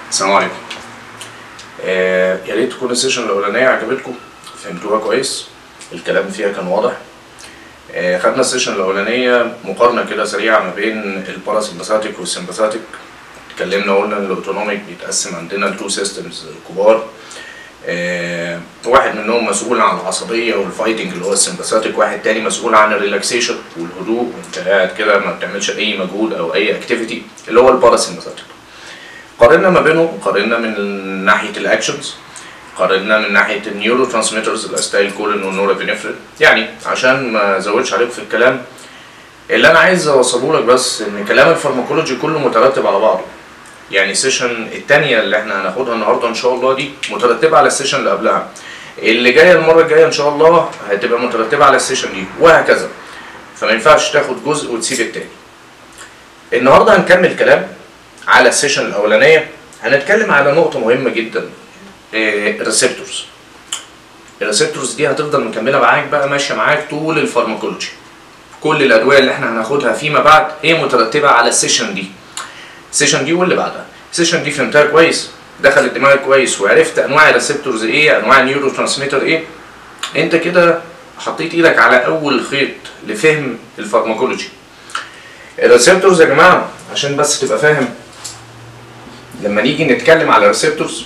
السلام عليكم آه يا ريت تكون السيشن الاولانيه عجبتكم فهمتوها كويس الكلام فيها كان واضح آه خدنا السيشن الاولانيه مقارنه كده سريعه ما بين الباراسمباثيك والسمباثيك اتكلمنا قلنا ان الاوتونوميك بيتقسم عندنا لتو سيستمز كبار آه واحد منهم مسؤول عن العصبيه والفايتنج اللي هو السمباثيك واحد تاني مسؤول عن الريلاكسيشن والهدوء وانت قاعد كده ما بتعملش اي مجهود او اي اكتيفيتي اللي هو الباراسمباثيك قارنا ما بينهم قارنا من ناحيه الاكشنز قارنا من ناحيه النيورو ترانسميترز الاستايل كولين والنورابينفرين يعني عشان ما ازودش عليكم في الكلام اللي انا عايز اوصله لك بس ان كلام الفارماكولوجي كله مترتب على بعضه يعني السيشن التانية اللي احنا هناخدها النهارده ان شاء الله دي مترتبه على السيشن اللي قبلها اللي جايه المره الجايه ان شاء الله هتبقى مترتبه على السيشن دي وهكذا فما ينفعش تاخد جزء وتسيب التاني النهارده هنكمل كلام على السيشن الاولانيه هنتكلم على نقطه مهمه جدا الريسبتورز الريسبتورز دي هتفضل مكمله معاك بقى ماشيه معاك طول الفارماكولوجي كل الادويه اللي احنا هناخدها فيما بعد هي مترتبه على السيشن دي السيشن دي واللي بعدها السيشن دي فهمتها كويس دخلت دماغك كويس وعرفت انواع الريسبتورز ايه انواع النيورو ترانسميتر ايه انت كده حطيت ايدك على اول خيط لفهم الفارماكولوجي الريسبتورز يا جماعه عشان بس تبقى فاهم لما نيجي نتكلم على الريسبتورز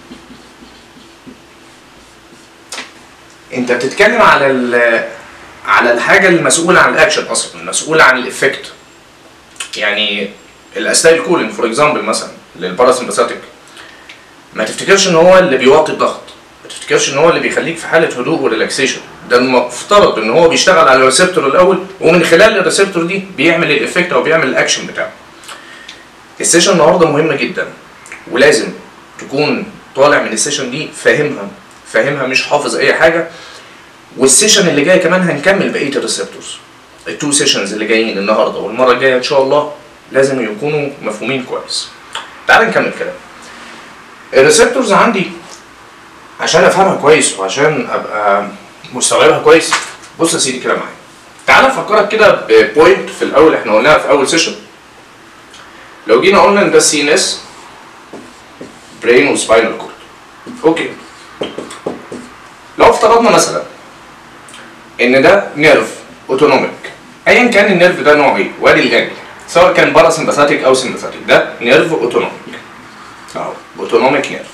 انت بتتكلم على على الحاجه المسؤوله عن الاكشن اصلا المسؤوله عن الافكت يعني الاستايل كولين فور اكزامبل مثلا للباراسمباثيك ما تفتكرش ان هو اللي بيوطي الضغط ما تفتكرش ان هو اللي بيخليك في حاله هدوء وريلاكسيشن ده المفترض ان هو بيشتغل على الريسبتور الاول ومن خلال الريسبتور دي بيعمل الافكت او بيعمل الاكشن بتاعه السيشن النهارده مهمه جدا ولازم تكون طالع من السيشن دي فاهمها فاهمها مش حافظ اي حاجه والسيشن اللي جاي كمان هنكمل بقيه الريسبتورز التو سيشنز اللي جايين النهارده والمره الجايه ان شاء الله لازم يكونوا مفهومين كويس تعال نكمل كلام الريسبتورز عندي عشان افهمها كويس وعشان ابقى مستوعبها كويس بص يا سيدي كده معايا تعال افكرك كده ببوينت في الاول احنا قلناها في اول سيشن لو جينا قلنا ان ده سي ان اس برين وسباينال كورد اوكي لو افترضنا مثلا ان ده نيرف اوتونوميك ايا كان النيرف ده نوعه ايه وادي الجانجل سواء كان باراسمباثيك او سمباثيك ده نيرف اوتونوميك اهو اوتونوميك نيرف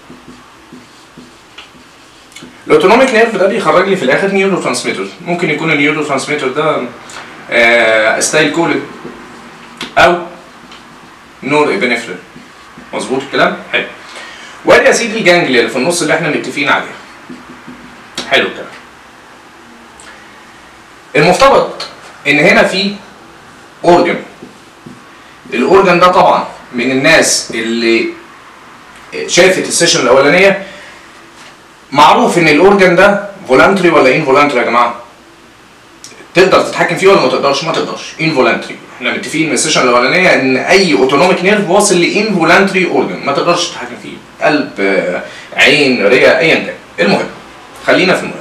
الاوتونوميك نيرف ده بيخرج لي في الاخر نيورو ترانسميتر ممكن يكون النيورو ترانسميتر ده آه استايل كولين او نور ابنفرين مظبوط الكلام حلو وادي يا سيدي الجانجليا اللي في النص اللي احنا متفقين عليها حلو الكلام المفترض ان هنا في اورجن الاورجن ده طبعا من الناس اللي شافت السيشن الاولانيه معروف ان الاورجن ده فولانتري ولا ان فولانتري يا جماعه تقدر تتحكم فيه ولا ما تقدرش ما تقدرش ان فولانتري احنا متفقين من السيشن الاولانيه ان اي اوتونوميك نيرف واصل لان فولانتري اورجن ما تقدرش تتحكم فيه قلب عين رئه ايا كان المهم خلينا في المهم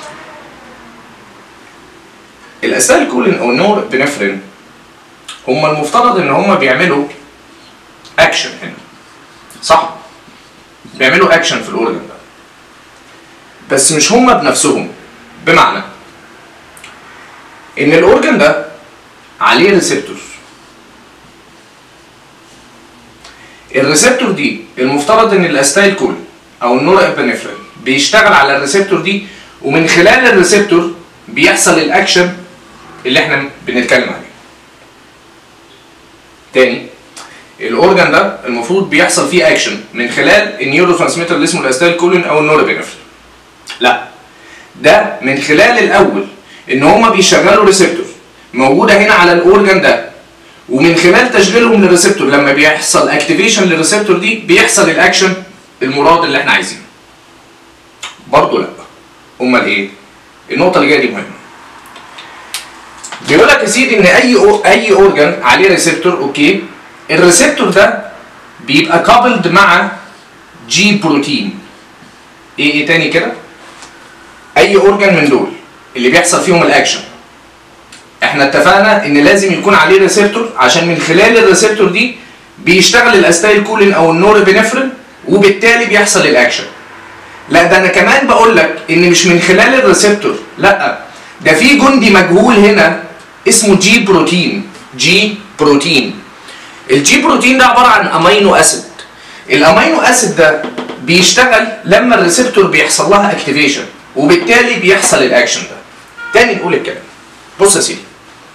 الاسيل كولين او النور بنفرين هم المفترض ان هم بيعملوا اكشن هنا صح بيعملوا اكشن في الاورجن ده بس مش هم بنفسهم بمعنى ان الاورجن ده عليه ريسبتور الريسبتور دي المفترض ان الاستايل كول او النور ابنفرين بيشتغل على الريسبتور دي ومن خلال الريسبتور بيحصل الاكشن اللي احنا بنتكلم عليه تاني الاورجن ده المفروض بيحصل فيه اكشن من خلال النيورو ترانسميتر اللي اسمه الاستايل كولين او النورابينفرين لا ده من خلال الاول ان هما بيشغلوا ريسبتور موجوده هنا على الاورجن ده ومن خلال تشغيلهم للريسبتور لما بيحصل اكتيفيشن للريسبتور دي بيحصل الاكشن المراد اللي احنا عايزينه برضه لا امال ايه النقطه اللي جايه دي مهمه بيقول لك يا سيدي ان اي أو اي اورجن عليه ريسبتور اوكي الريسبتور ده بيبقى كابلد مع جي بروتين ايه ايه تاني كده اي اورجن من دول اللي بيحصل فيهم الاكشن احنا اتفقنا ان لازم يكون عليه ريسبتور عشان من خلال الريسبتور دي بيشتغل الاستايل كولين او النورابينفرين وبالتالي بيحصل الاكشن لا ده انا كمان بقول لك ان مش من خلال الريسبتور لا ده في جندي مجهول هنا اسمه جي بروتين جي بروتين الجي بروتين ده عباره عن امينو اسيد الامينو اسيد ده بيشتغل لما الريسبتور بيحصل لها اكتيفيشن وبالتالي بيحصل الاكشن ده تاني نقول الكلام بص يا سيدي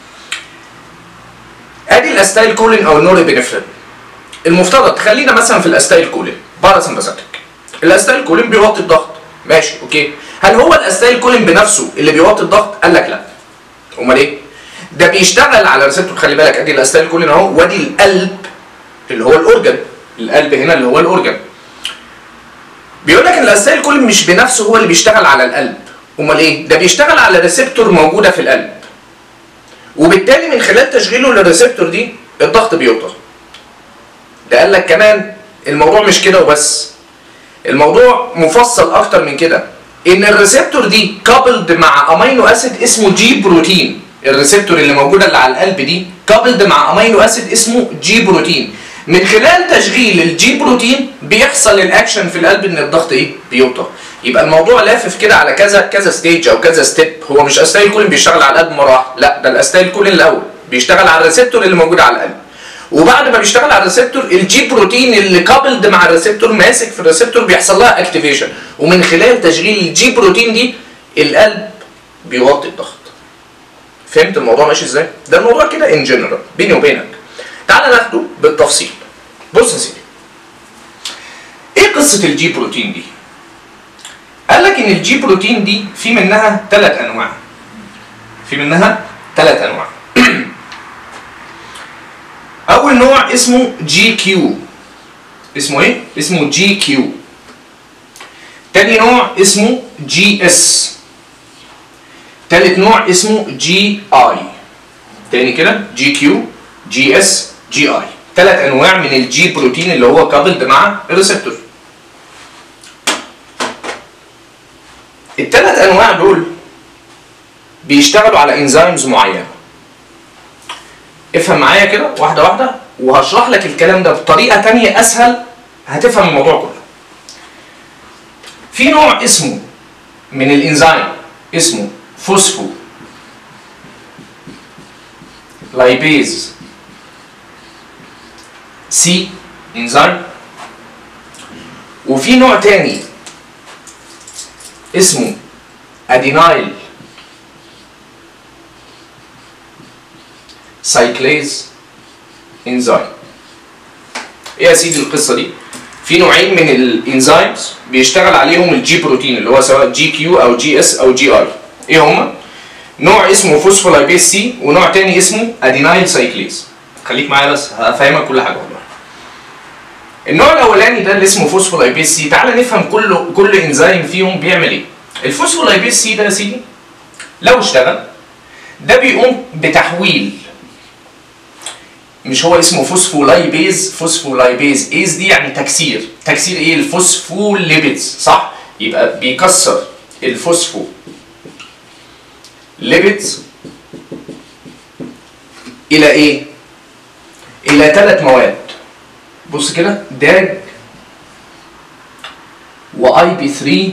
ادي الاستايل كولين او النورابينفرين المفترض خلينا مثلا في الاستايل كولين باراسمباثيك الاستايل كولين بيوطي الضغط ماشي اوكي هل هو الاستايل كولين بنفسه اللي بيوطي الضغط قال لك لا امال ايه ده بيشتغل على ريسبتور خلي بالك ادي الاستايل كولين اهو وادي القلب اللي هو الاورجن القلب هنا اللي هو الاورجن بيقول لك ان الاستايل كولين مش بنفسه هو اللي بيشتغل على القلب امال ايه ده بيشتغل على ريسبتور موجوده في القلب وبالتالي من خلال تشغيله للريسبتور دي الضغط بيوطى ده قال لك كمان الموضوع مش كده وبس الموضوع مفصل اكتر من كده ان الريسبتور دي كابلد مع امينو اسيد اسمه جي بروتين الريسبتور اللي موجوده اللي على القلب دي كابلد مع امينو اسيد اسمه جي بروتين من خلال تشغيل الجي بروتين بيحصل الاكشن في القلب ان الضغط ايه بيوطى يبقى الموضوع لافف كده على كذا كذا ستيج او كذا ستيب هو مش استايل كولين بيشتغل على القلب مره واحده لا ده الاستايل كولين الاول بيشتغل على الريسبتور اللي موجود على القلب وبعد ما بيشتغل على الريسبتور الجي بروتين اللي كابلد مع الريسبتور ماسك في الريسبتور بيحصل لها اكتيفيشن ومن خلال تشغيل الجي بروتين دي القلب بيوطي الضغط فهمت الموضوع ماشي ازاي ده الموضوع كده ان جنرال بيني وبينك تعال ناخده بالتفصيل بص يا سيدي ايه قصه الجي بروتين دي قال لك ان الجي بروتين دي في منها ثلاث انواع في منها ثلاث انواع اول نوع اسمه جي كيو اسمه ايه اسمه جي كيو تاني نوع اسمه جي اس تالت نوع اسمه جي اي تاني كده جي كيو جي اس جي اي ثلاث انواع من الجي بروتين اللي هو كابلد مع الريسبتور الثلاث انواع دول بيشتغلوا على انزيمز معينه افهم معايا كده واحده واحده وهشرح لك الكلام ده بطريقه تانية اسهل هتفهم الموضوع كله في نوع اسمه من الانزيم اسمه فوسفو لايبيز سي انزيم وفي نوع تاني اسمه ادينايل سايكليز انزيم ايه يا سيدي القصه دي في نوعين من الانزيمز بيشتغل عليهم الجي بروتين اللي هو سواء جي كيو او جي اس او جي اي ايه هما نوع اسمه فوسفولايبيز سي ونوع تاني اسمه ادينايل سايكليز خليك معايا بس هفهمك كل حاجه والله النوع الاولاني ده اللي اسمه فوسفولايبيز سي تعال نفهم كل كل انزيم فيهم بيعمل ايه الفوسفولايبيز سي ده يا سيدي لو اشتغل ده بيقوم بتحويل مش هو اسمه فوسفولايبيز فوسفولايبيز ايز دي يعني تكسير تكسير ايه الفوسفوليبيدز صح يبقى بيكسر الفوسفو ليبيدز الى ايه الى ثلاث مواد بص كده داج واي بي 3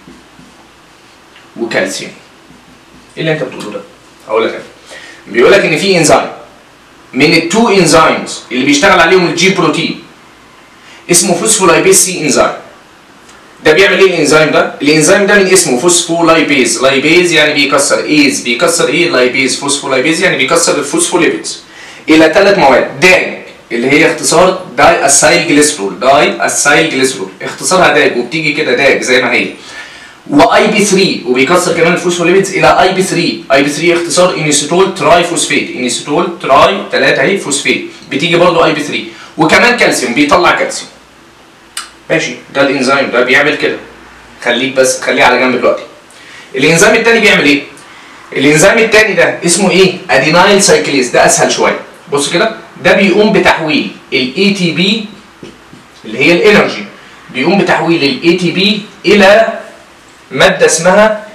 وكالسيوم ايه اللي انت بتقوله ده هقول لك انا بيقول لك ان في انزيم من التو انزيمز اللي بيشتغل عليهم الجي بروتين اسمه فوسفولايبيز سي انزيم ده بيعمل ايه الانزيم ده؟ الانزيم ده من اسمه فوسفولايبيز لايبيز يعني بيكسر ايز بيكسر ايه لايبيز فوسفولايبيز يعني بيكسر الفوسفوليبيدز الى ثلاث مواد داج اللي هي اختصار داي اسايل جليسرول داي اسايل جليسرول اختصارها داج وبتيجي كده داج زي ما هي واي بي 3 وبيكسر كمان الفوسفوليبيدز الى اي بي 3 اي بي 3 اختصار انيسيتول تراي فوسفيت انيسيتول تراي 3 اهي فوسفيت بتيجي برضو اي بي 3 وكمان كالسيوم بيطلع كالسيوم ماشي ده الانزيم ده بيعمل كده خليك بس خليه على جنب دلوقتي الانزيم التاني بيعمل ايه الانزيم التاني ده اسمه ايه ادينايل سايكليز ده اسهل شويه بص كده ده بيقوم بتحويل الاي تي بي اللي هي الانرجي بيقوم بتحويل الاي تي بي الى ماده اسمها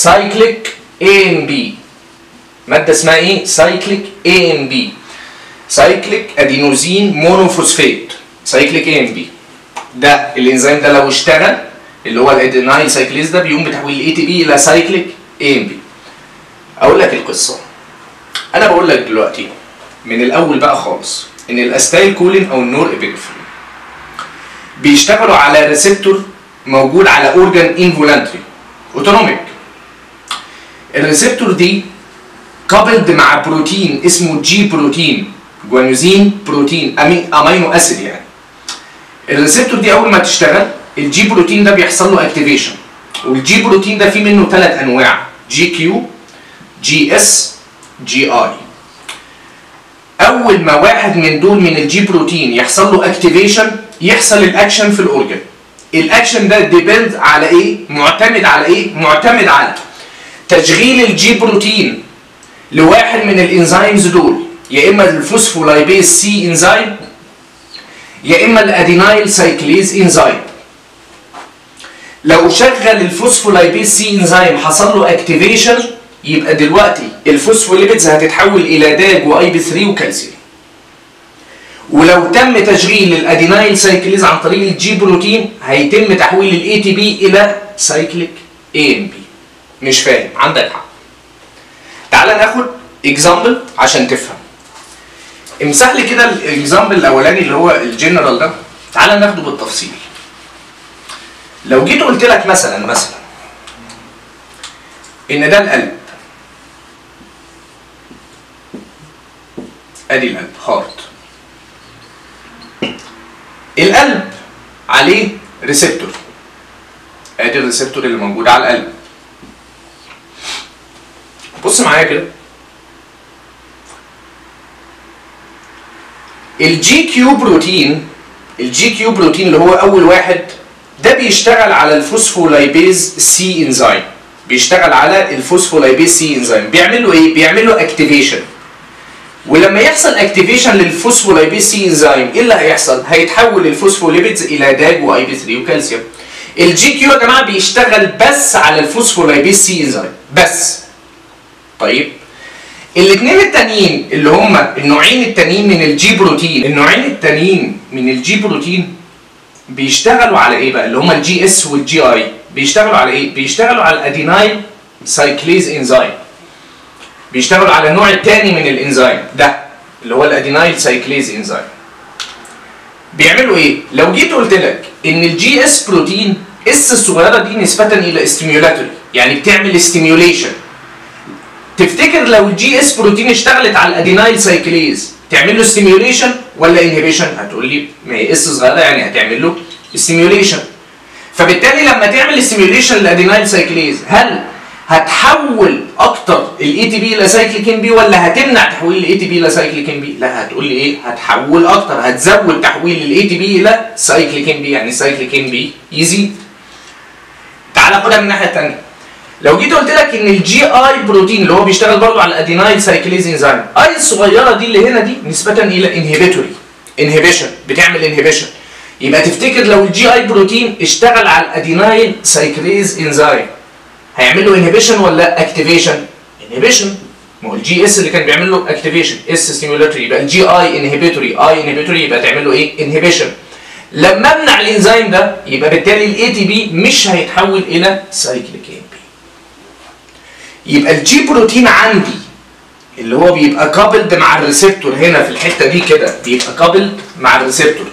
سايكليك اي ام بي ماده اسمها ايه سايكليك اي ام بي سايكليك ادينوزين مونوفوسفات سايكليك اي ام بي ده الانزيم ده لو اشتغل اللي هو الادينايل سايكليز ده بيقوم بتحويل الاي تي بي الى سايكليك اي ام بي اقول لك القصه انا بقول لك دلوقتي من الاول بقى خالص ان الاستايل كولين او النور ابينفرين بيشتغلوا على ريسبتور موجود على اورجان انفولانتري اوتونوميك الريسبتور دي كابلد مع بروتين اسمه جي بروتين جوانوزين بروتين أمي- امينو اسيد يعني الريسبتور دي اول ما تشتغل الجي بروتين ده بيحصل له اكتيفيشن والجي بروتين ده في منه ثلاث انواع جي كيو جي اس جي اي اول ما واحد من دول من الجي بروتين يحصل له اكتيفيشن يحصل الاكشن في الاورجن الاكشن ده ديبند على ايه معتمد على ايه معتمد على تشغيل الجي بروتين لواحد من الانزيمز دول يا اما الفوسفولايبيز سي انزيم يا اما الادينايل سايكليز انزيم لو شغل الفوسفولايبيز سي انزيم حصل له اكتيفيشن يبقى دلوقتي الفوسفوليبيدز هتتحول الى داج واي بي 3 وكالسيوم ولو تم تشغيل الادينايل سايكليز عن طريق الجي بروتين هيتم تحويل الاي تي بي الى سايكليك اي ام بي مش فاهم عندك حق تعال ناخد اكزامبل عشان تفهم امسح لي كده الاكزامبل الاولاني اللي هو الجنرال ده تعال ناخده بالتفصيل لو جيت قلت لك مثلا مثلا ان ده القلب ادي القلب هارت القلب عليه ريسبتور ادي الريسبتور اللي موجود على القلب بص معايا كده الجي كيو بروتين الجي كيو بروتين اللي هو اول واحد ده بيشتغل على الفوسفولايبيز سي انزيم بيشتغل على الفوسفولايبيز سي انزيم بيعمل له ايه بيعمل له اكتيفيشن ولما يحصل اكتيفيشن للفوسفولايبيز سي انزيم ايه اللي هيحصل هيتحول الفوسفوليبيدز الى داج واي بي 3 وكالسيوم الجي كيو يا جماعه بيشتغل بس على الفوسفولايبيز سي انزيم بس طيب الاثنين التانيين اللي هم النوعين التانيين من الجي بروتين النوعين التانيين من الجي بروتين بيشتغلوا على ايه بقى اللي هم الجي اس والجي اي بيشتغلوا على ايه بيشتغلوا على الادينايل سايكليز انزيم بيشتغلوا على النوع الثاني من الانزيم ده اللي هو الادينايل سايكليز انزيم بيعملوا ايه لو جيت قلت لك ان الجي اس بروتين اس الصغيره دي نسبه الى ستيميولاتوري يعني بتعمل ستيميوليشن تفتكر لو الجي اس بروتين اشتغلت على الادينايل سايكليز تعمل له ستيميوليشن ولا انهبيشن هتقول لي ما هي اس صغيره يعني هتعمل له ستيميوليشن فبالتالي لما تعمل ستيميوليشن للادينايل سايكليز هل هتحول اكتر الاي تي بي الى سايكليك ام بي ولا هتمنع تحويل الاي تي بي الى سايكليك ام بي لا هتقول لي ايه هتحول اكتر هتزود تحويل الاي تي بي الى سايكليك ام بي يعني سايكليك ام بي يزيد تعال خدها من الناحيه الثانيه لو جيت قلت لك ان الجي اي بروتين اللي هو بيشتغل برضه على الادينايل سايكليز انزيم اي الصغيره دي اللي هنا دي نسبه الى انهبيتوري انهبيشن بتعمل انهبيشن يبقى تفتكر لو الجي اي بروتين اشتغل على الادينايل سايكليز انزيم هيعمل له انهبيشن ولا اكتيفيشن انهبيشن ما هو الجي اس اللي كان بيعمل له اكتيفيشن اس ستيمولاتوري يبقى الجي اي انهبيتوري اي انهبيتوري يبقى تعمل له ايه انهبيشن لما امنع الانزيم ده يبقى بالتالي الاي تي بي مش هيتحول الى سايكليك ام بي يبقى الجي بروتين عندي اللي هو بيبقى كابلد مع الريسبتور هنا في الحته دي كده بيبقى كابلد مع الريسبتور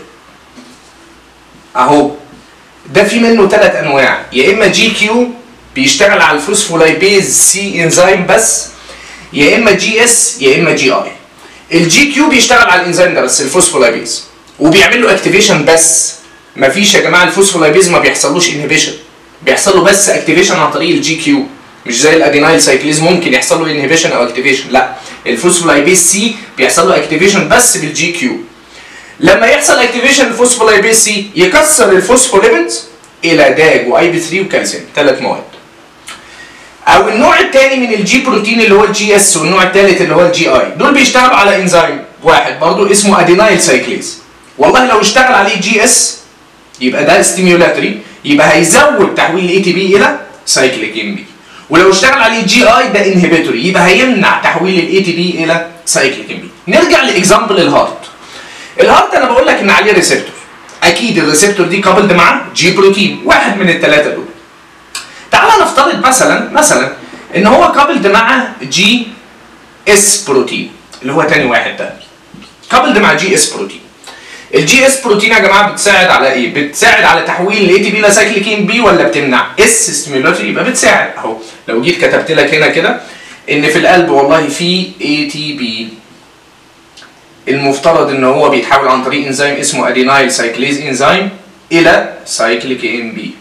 اهو ده في منه ثلاث انواع يا اما جي كيو بيشتغل على الفوسفولايبيز سي انزيم بس يا اما جي اس يا اما جي اي الجي كيو بيشتغل على الانزيم ده بس الفوسفولايبيز وبيعمل له اكتيفيشن بس مفيش يا جماعه الفوسفولايبيز ما بيحصلوش انهبيشن بيحصل له بس اكتيفيشن عن طريق الجي كيو مش زي الادينايل سايكليز ممكن يحصل له انهبيشن او اكتيفيشن لا الفوسفولايبيز سي بيحصل له اكتيفيشن بس بالجي كيو لما يحصل اكتيفيشن الفوسفولايبيز سي يكسر الفوسفوليبيدز الى داج واي بي 3 وكالسيوم ثلاث مواد او النوع الثاني من الجي بروتين اللي هو الجي اس والنوع الثالث اللي هو الجي اي دول بيشتغلوا على انزيم واحد برضو اسمه ادينايل سايكليز والله لو اشتغل عليه جي اس يبقى ده ستيميولاتوري يبقى هيزود تحويل الاي تي بي الى سايكليك ام بي ولو اشتغل عليه جي اي ده انهبيتوري يبقى هيمنع تحويل الاي تي بي الى سايكليك ام بي نرجع لاكزامبل الهارت الهارت انا بقول لك ان عليه ريسبتور اكيد الريسبتور دي كابلد مع جي بروتين واحد من الثلاثه دول تعال نفترض مثلا مثلا ان هو كابلد مع جي اس بروتين اللي هو تاني واحد ده كابلد مع جي اس بروتين الجي اس بروتين يا جماعه بتساعد على ايه؟ بتساعد على تحويل الاي تي بي لسايكليكين بي ولا بتمنع؟ اس ستيمولاتوري يبقى بتساعد اهو لو جيت كتبت لك هنا كده ان في القلب والله في اي تي بي المفترض ان هو بيتحول عن طريق انزيم اسمه ادينايل سايكليز انزيم الى سايكليك ام بي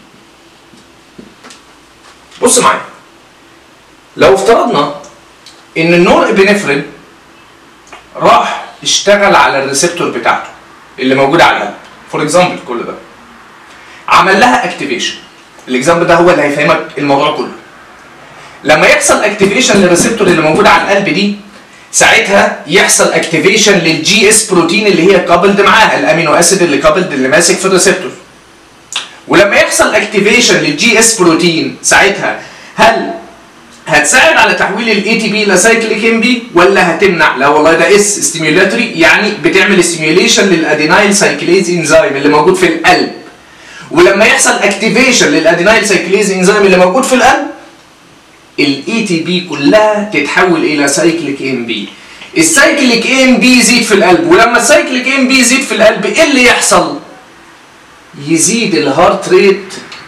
بص معايا لو افترضنا ان النور ابنفرين راح اشتغل على الريسبتور بتاعته اللي موجوده على القلب فور اكزامبل كل ده عمل لها اكتيفيشن الاكزامبل ده هو اللي هيفهمك الموضوع كله لما يحصل اكتيفيشن للريسبتور اللي موجوده على القلب دي ساعتها يحصل اكتيفيشن للجي اس بروتين اللي هي كابلد معاها الامينو اسيد اللي كابلد اللي ماسك في الريسبتور ولما يحصل اكتيفيشن للجي اس بروتين ساعتها هل هتساعد على تحويل الاي تي بي لسايكليك ام بي ولا هتمنع؟ لا والله ده اس ستيميولاتوري يعني بتعمل ستيميوليشن للادينايل سايكليز انزيم اللي موجود في القلب ولما يحصل اكتيفيشن للادينايل سايكليز انزيم اللي موجود في القلب الاي تي بي كلها تتحول الى سايكليك ام بي السايكليك ام بي يزيد في القلب ولما السايكليك ام بي يزيد في القلب ايه اللي يحصل يزيد الهارت ريت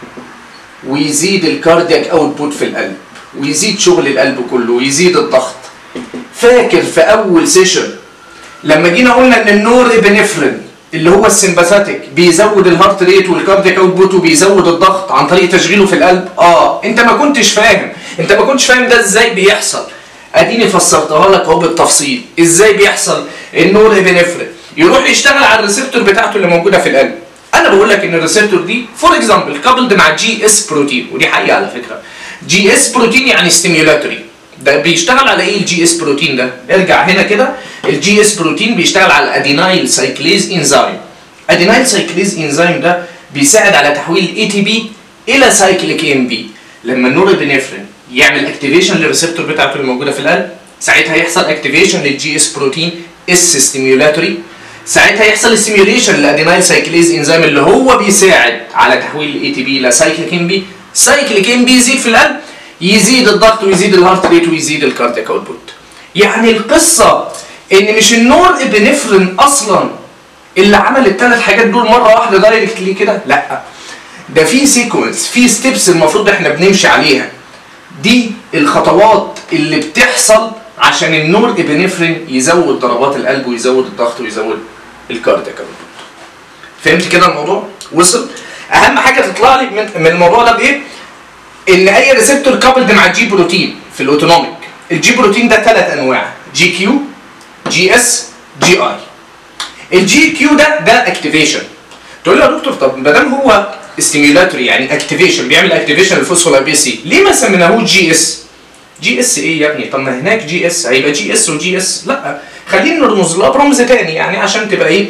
ويزيد الكاردياك اوتبوت في القلب ويزيد شغل القلب كله ويزيد الضغط فاكر في اول سيشن لما جينا قلنا ان النور ابنفرين اللي هو السمباثيك بيزود الهارت ريت والكاردياك اوتبوت وبيزود الضغط عن طريق تشغيله في القلب اه انت ما كنتش فاهم انت ما كنتش فاهم ده ازاي بيحصل اديني فسرتها لك اهو بالتفصيل ازاي بيحصل النور ابنفرين يروح يشتغل على الريسبتور بتاعته اللي موجوده في القلب انا بقول لك ان الريسبتور دي فور اكزامبل كابلد مع جي اس بروتين ودي حقيقه على فكره جي اس بروتين يعني ستيميولاتوري ده بيشتغل على ايه الجي اس بروتين ده ارجع هنا كده الجي اس بروتين بيشتغل على الادينايل سايكليز انزيم ادينايل سايكليز انزيم ده بيساعد على تحويل الاي تي بي الى سايكليك ام بي لما النورابينفرين يعمل اكتيفيشن للريسبتور بتاعته اللي موجوده في القلب ساعتها يحصل اكتيفيشن للجي اس بروتين اس ستيميولاتوري ساعتها يحصل ستيميوليشن للادينايل سايكليز انزيم اللي هو بيساعد على تحويل الاي تي بي الى سايكليك ام بي سايكليك ام بي يزيد في القلب يزيد الضغط ويزيد الهارت ريت ويزيد الكاردياك اوتبوت يعني القصه ان مش النور ابنفرين اصلا اللي عمل الثلاث حاجات دول مره واحده دايركتلي كده لا ده في سيكونس في ستيبس المفروض احنا بنمشي عليها دي الخطوات اللي بتحصل عشان النور ابنفرين يزود ضربات القلب ويزود الضغط ويزود الكاردياك اوتبوت فهمت كده الموضوع وصل اهم حاجه تطلع لي من, من الموضوع ده بايه ان اي ريسبتور كابلد مع الجي بروتين في الاوتونوميك الجي بروتين ده ثلاث انواع جي كيو جي اس جي اي الجي كيو ده ده اكتيفيشن تقول لي يا دكتور طب ما دام هو ستيميولاتوري يعني اكتيفيشن بيعمل اكتيفيشن للفوسفولايبيز سي ليه ما سميناهوش جي اس جي اس ايه يا ابني طب ما هناك جي اس هيبقى جي اس وجي اس لا خلينا نرمز لها برمز تاني يعني عشان تبقى ايه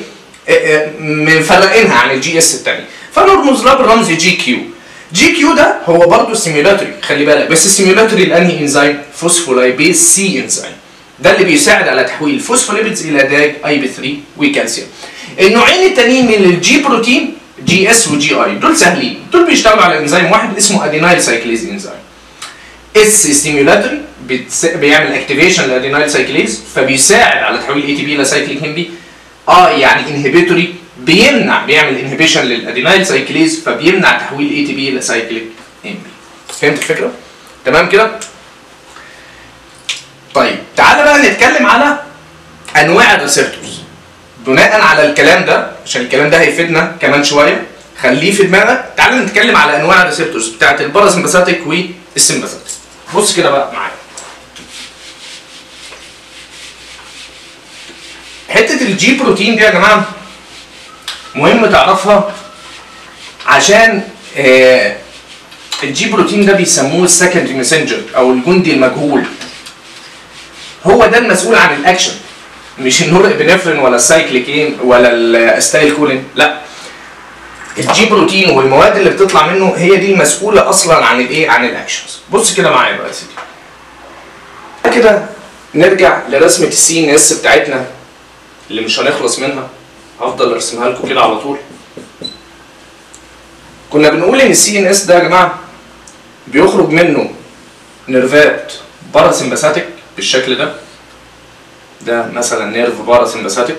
مفرقينها عن الجي اس التاني فنرمز لها بالرمز جي كيو جي كيو ده هو برضه ستيميولاتوري خلي بالك بس ستيميولاتوري لانهي انزيم فوسفولايبيز سي انزيم ده اللي بيساعد على تحويل الفوسفوليبيدز الى داج اي بي 3 وكالسيوم النوعين التانيين من الجي بروتين جي اس وجي اي دول سهلين دول بيشتغلوا على انزيم واحد اسمه ادينايل سايكليز انزيم اس ستيميولاتوري بيعمل اكتيفيشن للادينايل سايكليز فبيساعد على تحويل اي تي بي لسايكليك ام بي اه يعني انهبيتوري بيمنع بيعمل انهبيشن للادينايل سايكليز فبيمنع تحويل اي تي بي لسايكليك ام بي فهمت الفكره تمام كده طيب تعالى بقى نتكلم على انواع الريسبتورز بناء على الكلام ده عشان الكلام ده هيفيدنا كمان شويه خليه في دماغك تعالى نتكلم على انواع الريسبتورز بتاعت الباراسمباثيك والسمباثيك بص كده بقى معايا حته الجي بروتين دي يا جماعه مهم تعرفها عشان آه الجي بروتين ده بيسموه السكندري ماسنجر او الجندي المجهول هو ده المسؤول عن الاكشن مش النور ابنفرين ولا السايكليكين ولا الاستايل كولين لا الجي بروتين والمواد اللي بتطلع منه هي دي المسؤوله اصلا عن الايه عن الاكشنز بص كده معايا بقى يا سيدي كده نرجع لرسمه السي ان اس بتاعتنا اللي مش هنخلص منها هفضل ارسمها لكم كده على طول كنا بنقول ان السي ان اس ده يا جماعه بيخرج منه نيرفات باراسمباثيك بالشكل ده ده مثلا نيرف باراسمباثيك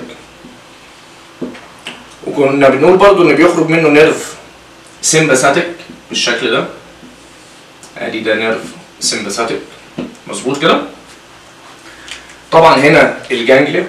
وكنا بنقول برضو ان بيخرج منه نيرف سمباثيك بالشكل ده ادي ده نيرف سمباثيك مظبوط كده طبعا هنا الجانجليا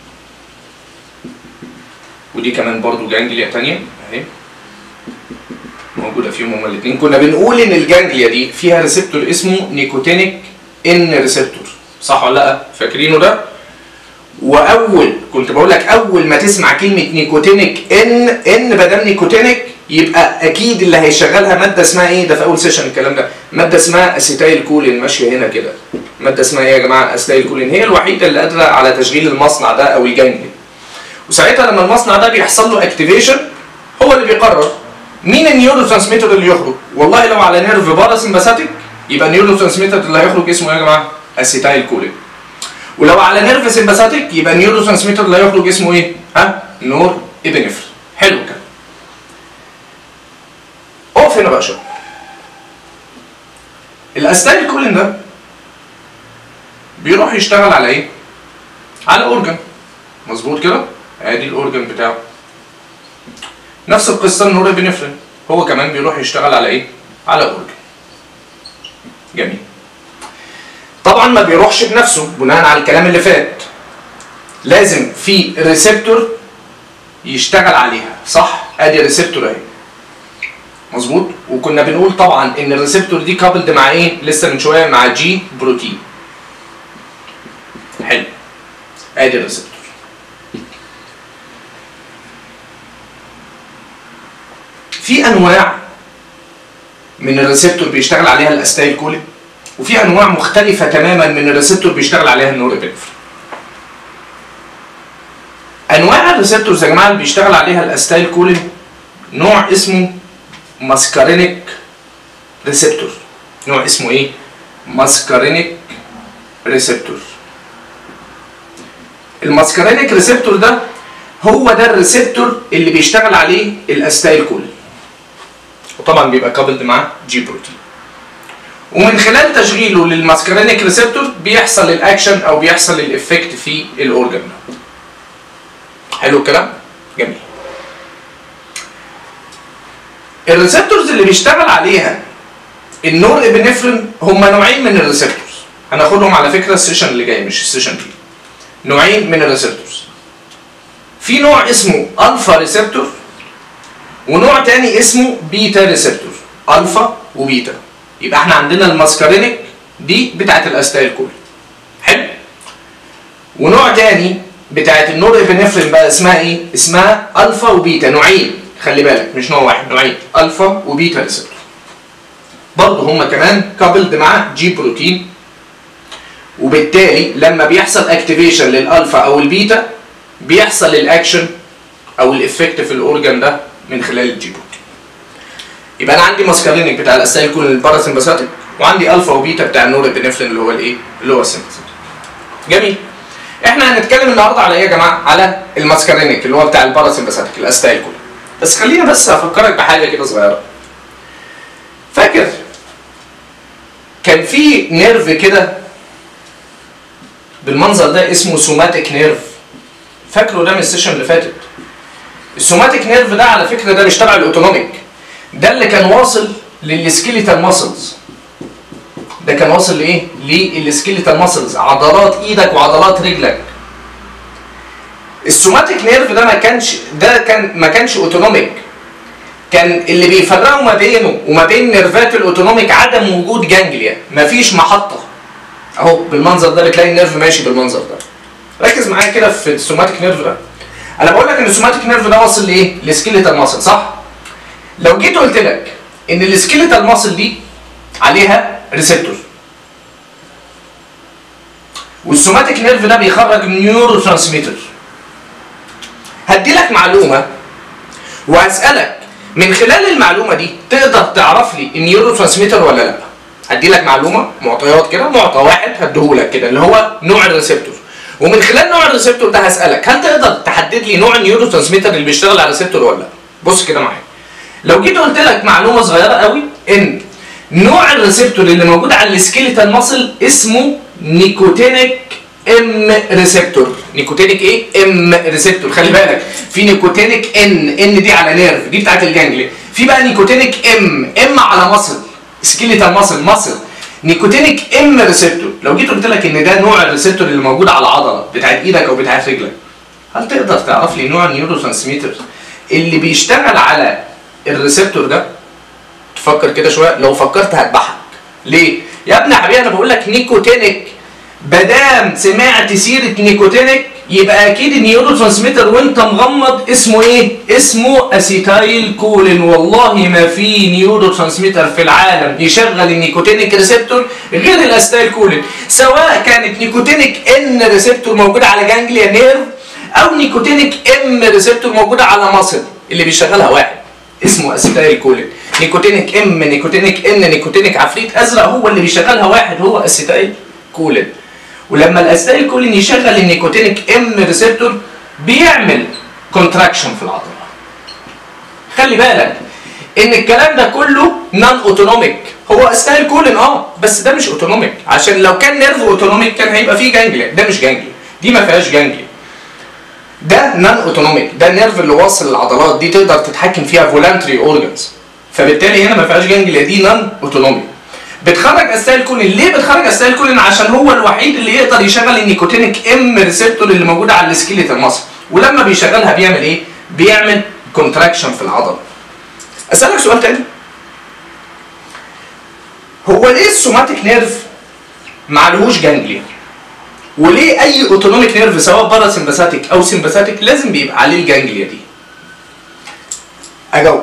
ودي كمان برضو جانجليا تانية اهي موجودة فيهم هما الاتنين كنا بنقول ان الجانجليا دي فيها ريسبتور اسمه نيكوتينيك ان ريسبتور صح ولا لا فاكرينه ده واول كنت بقول لك اول ما تسمع كلمه نيكوتينيك ان ان ما دام نيكوتينيك يبقى اكيد اللي هيشغلها ماده اسمها ايه ده في اول سيشن الكلام ده ماده اسمها اسيتايل كولين ماشيه هنا كده ماده اسمها ايه يا جماعه اسيتايل كولين هي الوحيده اللي قادره على تشغيل المصنع ده او الجانجلي وساعتها لما المصنع ده بيحصل له اكتيفيشن هو اللي بيقرر مين النيورو ترانسميتر اللي يخرج والله لو على نيرف باراسمباثيك يبقى النيورو ترانسميتر اللي هيخرج اسمه ايه يا جماعه اسيتايل كولين ولو على نيرف سمباثيك يبقى النيورو ترانسميتر اللي هيخرج اسمه ايه؟ ها؟ نور ابنفر حلو كده اقف هنا بقى شويه الاستايل كولين ده بيروح يشتغل على ايه؟ على اورجن مظبوط كده؟ ادي الاورجن بتاعه نفس القصه النور ابنفرين هو كمان بيروح يشتغل على ايه؟ على اورجن جميل طبعا ما بيروحش بنفسه بناء على الكلام اللي فات لازم في ريسبتور يشتغل عليها صح ادي ريسبتور اهي مظبوط وكنا بنقول طبعا ان الريسبتور دي كابلد مع ايه لسه من شويه مع جي بروتين حلو ادي الريسبتور في انواع من الريسبتور بيشتغل عليها الاستايل كولين وفي انواع مختلفه تماما من الريسبتور بيشتغل عليها النورابينفرين انواع الريسبتورز يا جماعه اللي بيشتغل عليها الاستايل كولين نوع اسمه ماسكارينيك ريسبتور نوع اسمه ايه ماسكارينيك ريسبتور الماسكارينيك ريسبتور ده هو ده الريسبتور اللي بيشتغل عليه الاستايل كولين وطبعا بيبقى كابلد مع جي بروتين ومن خلال تشغيله للماسكارينيك ريسبتور بيحصل الاكشن او بيحصل الافكت في الاورجن ده حلو الكلام جميل الريسبتورز اللي بيشتغل عليها النور ابنفرين هم نوعين من الريسبتورز هناخدهم على فكره السيشن اللي جاي مش السيشن دي نوعين من الريسبتورز في نوع اسمه الفا ريسبتور ونوع تاني اسمه بيتا ريسبتور الفا وبيتا يبقى احنا عندنا الماسكارينيك دي بتاعت الاستايل كول حلو ونوع تاني بتاعت النور ابنفرين بقى اسمها ايه اسمها الفا وبيتا نوعين خلي بالك مش نوع واحد نوعين الفا وبيتا ريسبتور برضه هما كمان كابلد مع جي بروتين وبالتالي لما بيحصل اكتيفيشن للالفا او البيتا بيحصل الاكشن او الافكت في الاورجن ده من خلال الجي بروتين يبقى انا عندي ماسكارينيك بتاع الاستايل كول الباراسمباثيك وعندي الفا وبيتا بتاع النور ابنفرين اللي هو الايه اللي هو السمباثيك جميل احنا هنتكلم النهارده على ايه يا جماعه على الماسكارينيك اللي هو بتاع الباراسمباثيك الاستايل كول بس خلينا بس افكرك بحاجه كده صغيره فاكر كان في نيرف كده بالمنظر ده اسمه سوماتيك نيرف فاكره ده من السيشن اللي فاتت السوماتيك نيرف ده على فكره ده مش تبع الاوتونوميك ده اللي كان واصل للسكيليتال ماسلز ده كان واصل لايه للسكيليتال ماسلز عضلات ايدك وعضلات رجلك السوماتيك نيرف ده ما كانش ده كان ما كانش اوتونوميك كان اللي بيفرقوا ما بينه وما بين نيرفات الاوتونوميك عدم وجود جانجليا مفيش محطه اهو بالمنظر ده بتلاقي النيرف ماشي بالمنظر ده ركز معايا كده في السوماتيك نيرف ده انا بقول لك ان السوماتيك نيرف ده واصل لايه لسكيليتال ماسل صح لو جيت قلت لك ان السكيليتال ماسل دي عليها ريسبتور والسوماتيك نيرف ده بيخرج نيورو ترانسميتر هدي لك معلومه وهسالك من خلال المعلومه دي تقدر تعرف لي النيورو ترانسميتر ولا لا هدي لك معلومه معطيات كده معطى واحد هديهولك كده اللي هو نوع الريسبتور ومن خلال نوع الريسبتور ده هسالك هل تقدر تحدد لي نوع النيورو ترانسميتر اللي بيشتغل على الريسبتور ولا لا بص كده معايا لو جيت قلت لك معلومه صغيره قوي ان نوع الريسبتور اللي موجود على السكيليتال ماسل اسمه نيكوتينيك ام ريسبتور نيكوتينيك ايه ام ريسبتور خلي بالك في نيكوتينيك ان ان دي على نيرف دي بتاعت الجانجلي في بقى نيكوتينيك ام ام على ماسل سكيليتال ماسل ماسل نيكوتينيك ام ريسبتور لو جيت قلت لك ان ده نوع الريسبتور اللي موجود على العضله بتاعت ايدك او بتاعت رجلك هل تقدر تعرف لي نوع النيورو ترانسميتر اللي بيشتغل على الريسبتور ده تفكر كده شويه لو فكرت هذبحك ليه يا ابني يا حبيبي انا بقول لك نيكوتينيك بدام سمعت سيره نيكوتينيك يبقى اكيد النيورو ترانسميتر وانت مغمض اسمه ايه؟ اسمه اسيتايل كولين والله ما في نيورو ترانسميتر في العالم يشغل النيكوتينيك ريسبتور غير الاسيتايل كولين سواء كانت نيكوتينيك ان ريسبتور موجوده على جانجليا نيرف او نيكوتينيك ام ريسبتور موجوده على مصل اللي بيشغلها واحد اسمه اسيتايل كولين نيكوتينيك ام نيكوتينيك ان نيكوتينيك عفريت ازرق هو اللي بيشغلها واحد هو اسيتايل كولين ولما الاسيتايل كولين يشغل النيكوتينيك ام ريسبتور بيعمل كونتراكشن في العضله خلي بالك ان الكلام ده كله نون اوتونوميك هو اسيتايل كولين اه بس ده مش اوتونوميك عشان لو كان نيرف اوتونوميك كان هيبقى فيه جانجليا ده مش جانجليا دي ما فيهاش جانجليا ده نون اوتونوميك ده النيرف اللي واصل العضلات دي تقدر تتحكم فيها فولانتري اورجانز فبالتالي هنا ما فيهاش جانجليا دي نون اوتونوميك بتخرج اسيتايل كولين ليه بتخرج اسيتايل كولين عشان هو الوحيد اللي يقدر يشغل النيكوتينيك ام ريسبتور اللي موجوده على السكيليتال ماسل ولما بيشغلها بيعمل ايه بيعمل كونتراكشن في العضله اسالك سؤال تاني هو ليه السوماتيك نيرف معلهوش جانجليا وليه اي اوتونوميك نيرف سواء بارا سمباثيك او سمباثيك لازم بيبقى عليه الجانجليا دي اجاوبك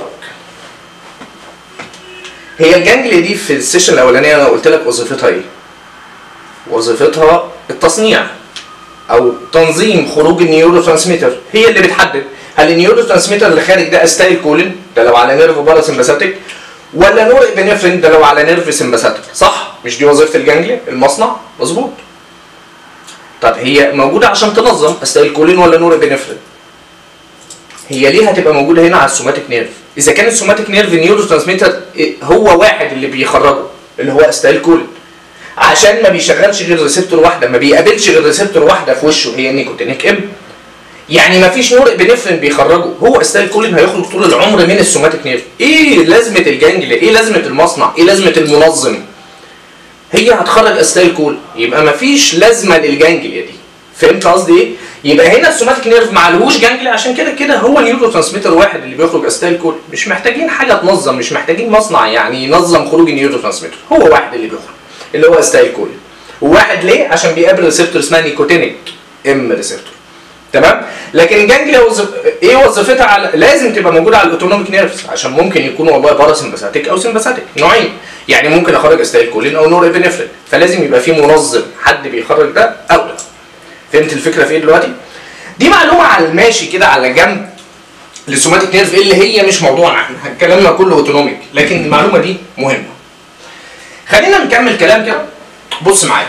هي الجانجليا دي في السيشن الاولانيه انا قلت لك وظيفتها ايه وظيفتها التصنيع او تنظيم خروج النيورو ترانسميتر هي اللي بتحدد هل النيورو ترانسميتر اللي خارج ده استايل كولين ده لو على نيرف بارا سمباثيك ولا نور ابنفرين ده لو على نيرف سمباثيك صح مش دي وظيفه الجانجليا المصنع مظبوط طب هي موجوده عشان تنظم استايل كولين ولا نور ابنفرين هي ليه هتبقى موجوده هنا على السوماتيك نيرف اذا كان السوماتيك نيرف نيورو ترانسميتر هو واحد اللي بيخرجه اللي هو استايل كولين عشان ما بيشغلش غير ريسبتور واحده ما بيقابلش غير ريسبتور واحده في وشه هي النيكوتينيك ام يعني ما فيش نور ابنفرين بيخرجه هو استايل كولين هيخرج طول العمر من السوماتيك نيرف ايه لازمه الجانجليا ايه لازمه المصنع ايه لازمه المنظم هي هتخرج استايل كول يبقى ما فيش لازمه للجانجليا دي فهمت قصدي ايه يبقى هنا السوماتيك نيرف معلهوش جانجليا عشان كده كده هو نيورو ترانسميتر واحد اللي بيخرج استايل كول مش محتاجين حاجه تنظم مش محتاجين مصنع يعني ينظم خروج النيورو ترانسميتر هو واحد اللي بيخرج اللي هو استايل كول وواحد ليه عشان بيقابل ريسبتور اسمها نيكوتينيك ام ريسبتور تمام لكن الجانجليا وظف... ايه وظيفتها على لازم تبقى موجوده على الاوتونوميك نيرفز عشان ممكن يكونوا والله بارا سمباثيك او سمباثيك نوعين يعني ممكن اخرج استايل كولين او نور ابنفرين فلازم يبقى في منظم حد بيخرج ده او ده فهمت الفكره في ايه دلوقتي دي معلومه على الماشي كده على جنب للسوماتيك نيرف اللي هي مش موضوعنا احنا كلامنا كله اوتونوميك لكن المعلومه دي مهمه خلينا نكمل كلام كده بص معايا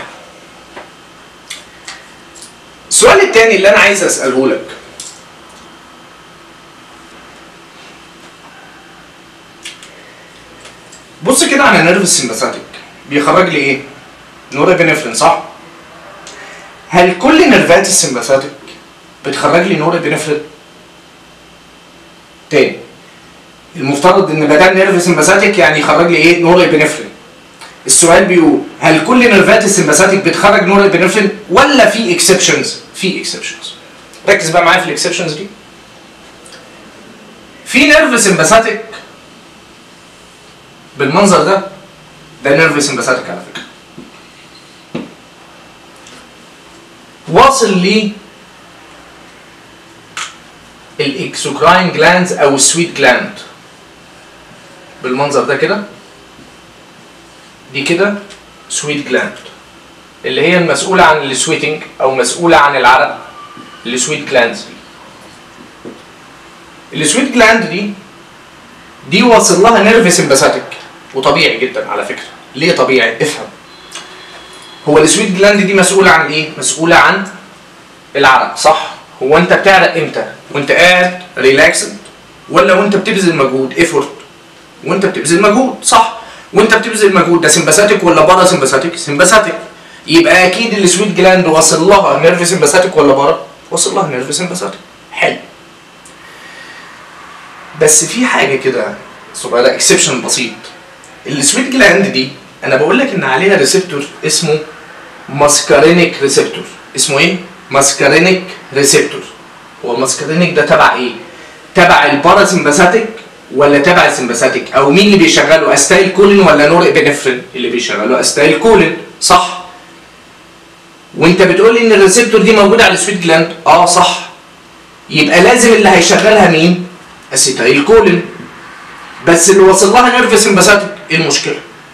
السؤال التاني اللي انا عايز اساله لك بص كده على نيرف السمباثيك بيخرج لي ايه نورابينفرين صح هل كل نيرفات السمباثيك بتخرج لي نورابينفرين تاني المفترض ان ما دام نيرف سمباثيك يعني يخرج لي ايه نورابينفرين السؤال بيقول هل كل نيرفات السمباثيك بتخرج نور ابنفرين ولا في اكسبشنز؟ في اكسبشنز. ركز بقى معايا في الاكسبشنز دي. في نيرف سمباثيك بالمنظر ده ده نيرف سمباثيك على فكره. واصل ل الاكسوكراين جلاندز او السويت جلاند بالمنظر ده كده دي كده سويت جلاند اللي هي المسؤولة عن السويتنج أو مسؤولة عن العرق السويت جلاندز دي السويت جلاند دي دي واصل لها نيرف سمباثيك وطبيعي جدا على فكرة ليه طبيعي افهم هو السويت جلاند دي مسؤوله عن ايه مسؤوله عن العرق صح هو انت بتعرق امتى وانت قاعد ريلاكسد ولا وانت بتبذل مجهود ايفورت وانت بتبذل مجهود صح وانت بتبذل مجهود ده سمباثيك ولا بارا سمباثيك سمباثيك يبقى اكيد السويت جلاند واصل لها نيرف سمباثيك ولا بارا واصل لها نيرف سمباثيك حلو بس في حاجه كده صغيره اكسبشن بسيط السويت جلاند دي انا بقول لك ان عليها ريسبتور اسمه ماسكارينيك ريسبتور اسمه ايه ماسكارينيك ريسبتور هو الماسكارينيك ده تبع ايه تبع الباراسمباثيك ولا تبع السمباثيك او مين اللي بيشغله استايل كولين ولا نور ابنفرين اللي بيشغله استايل كولين صح وانت بتقول لي ان الريسبتور دي موجوده على السويت جلاند اه صح يبقى لازم اللي هيشغلها مين اسيتايل كولين بس اللي وصل لها نيرف سمباثيك ايه المشكله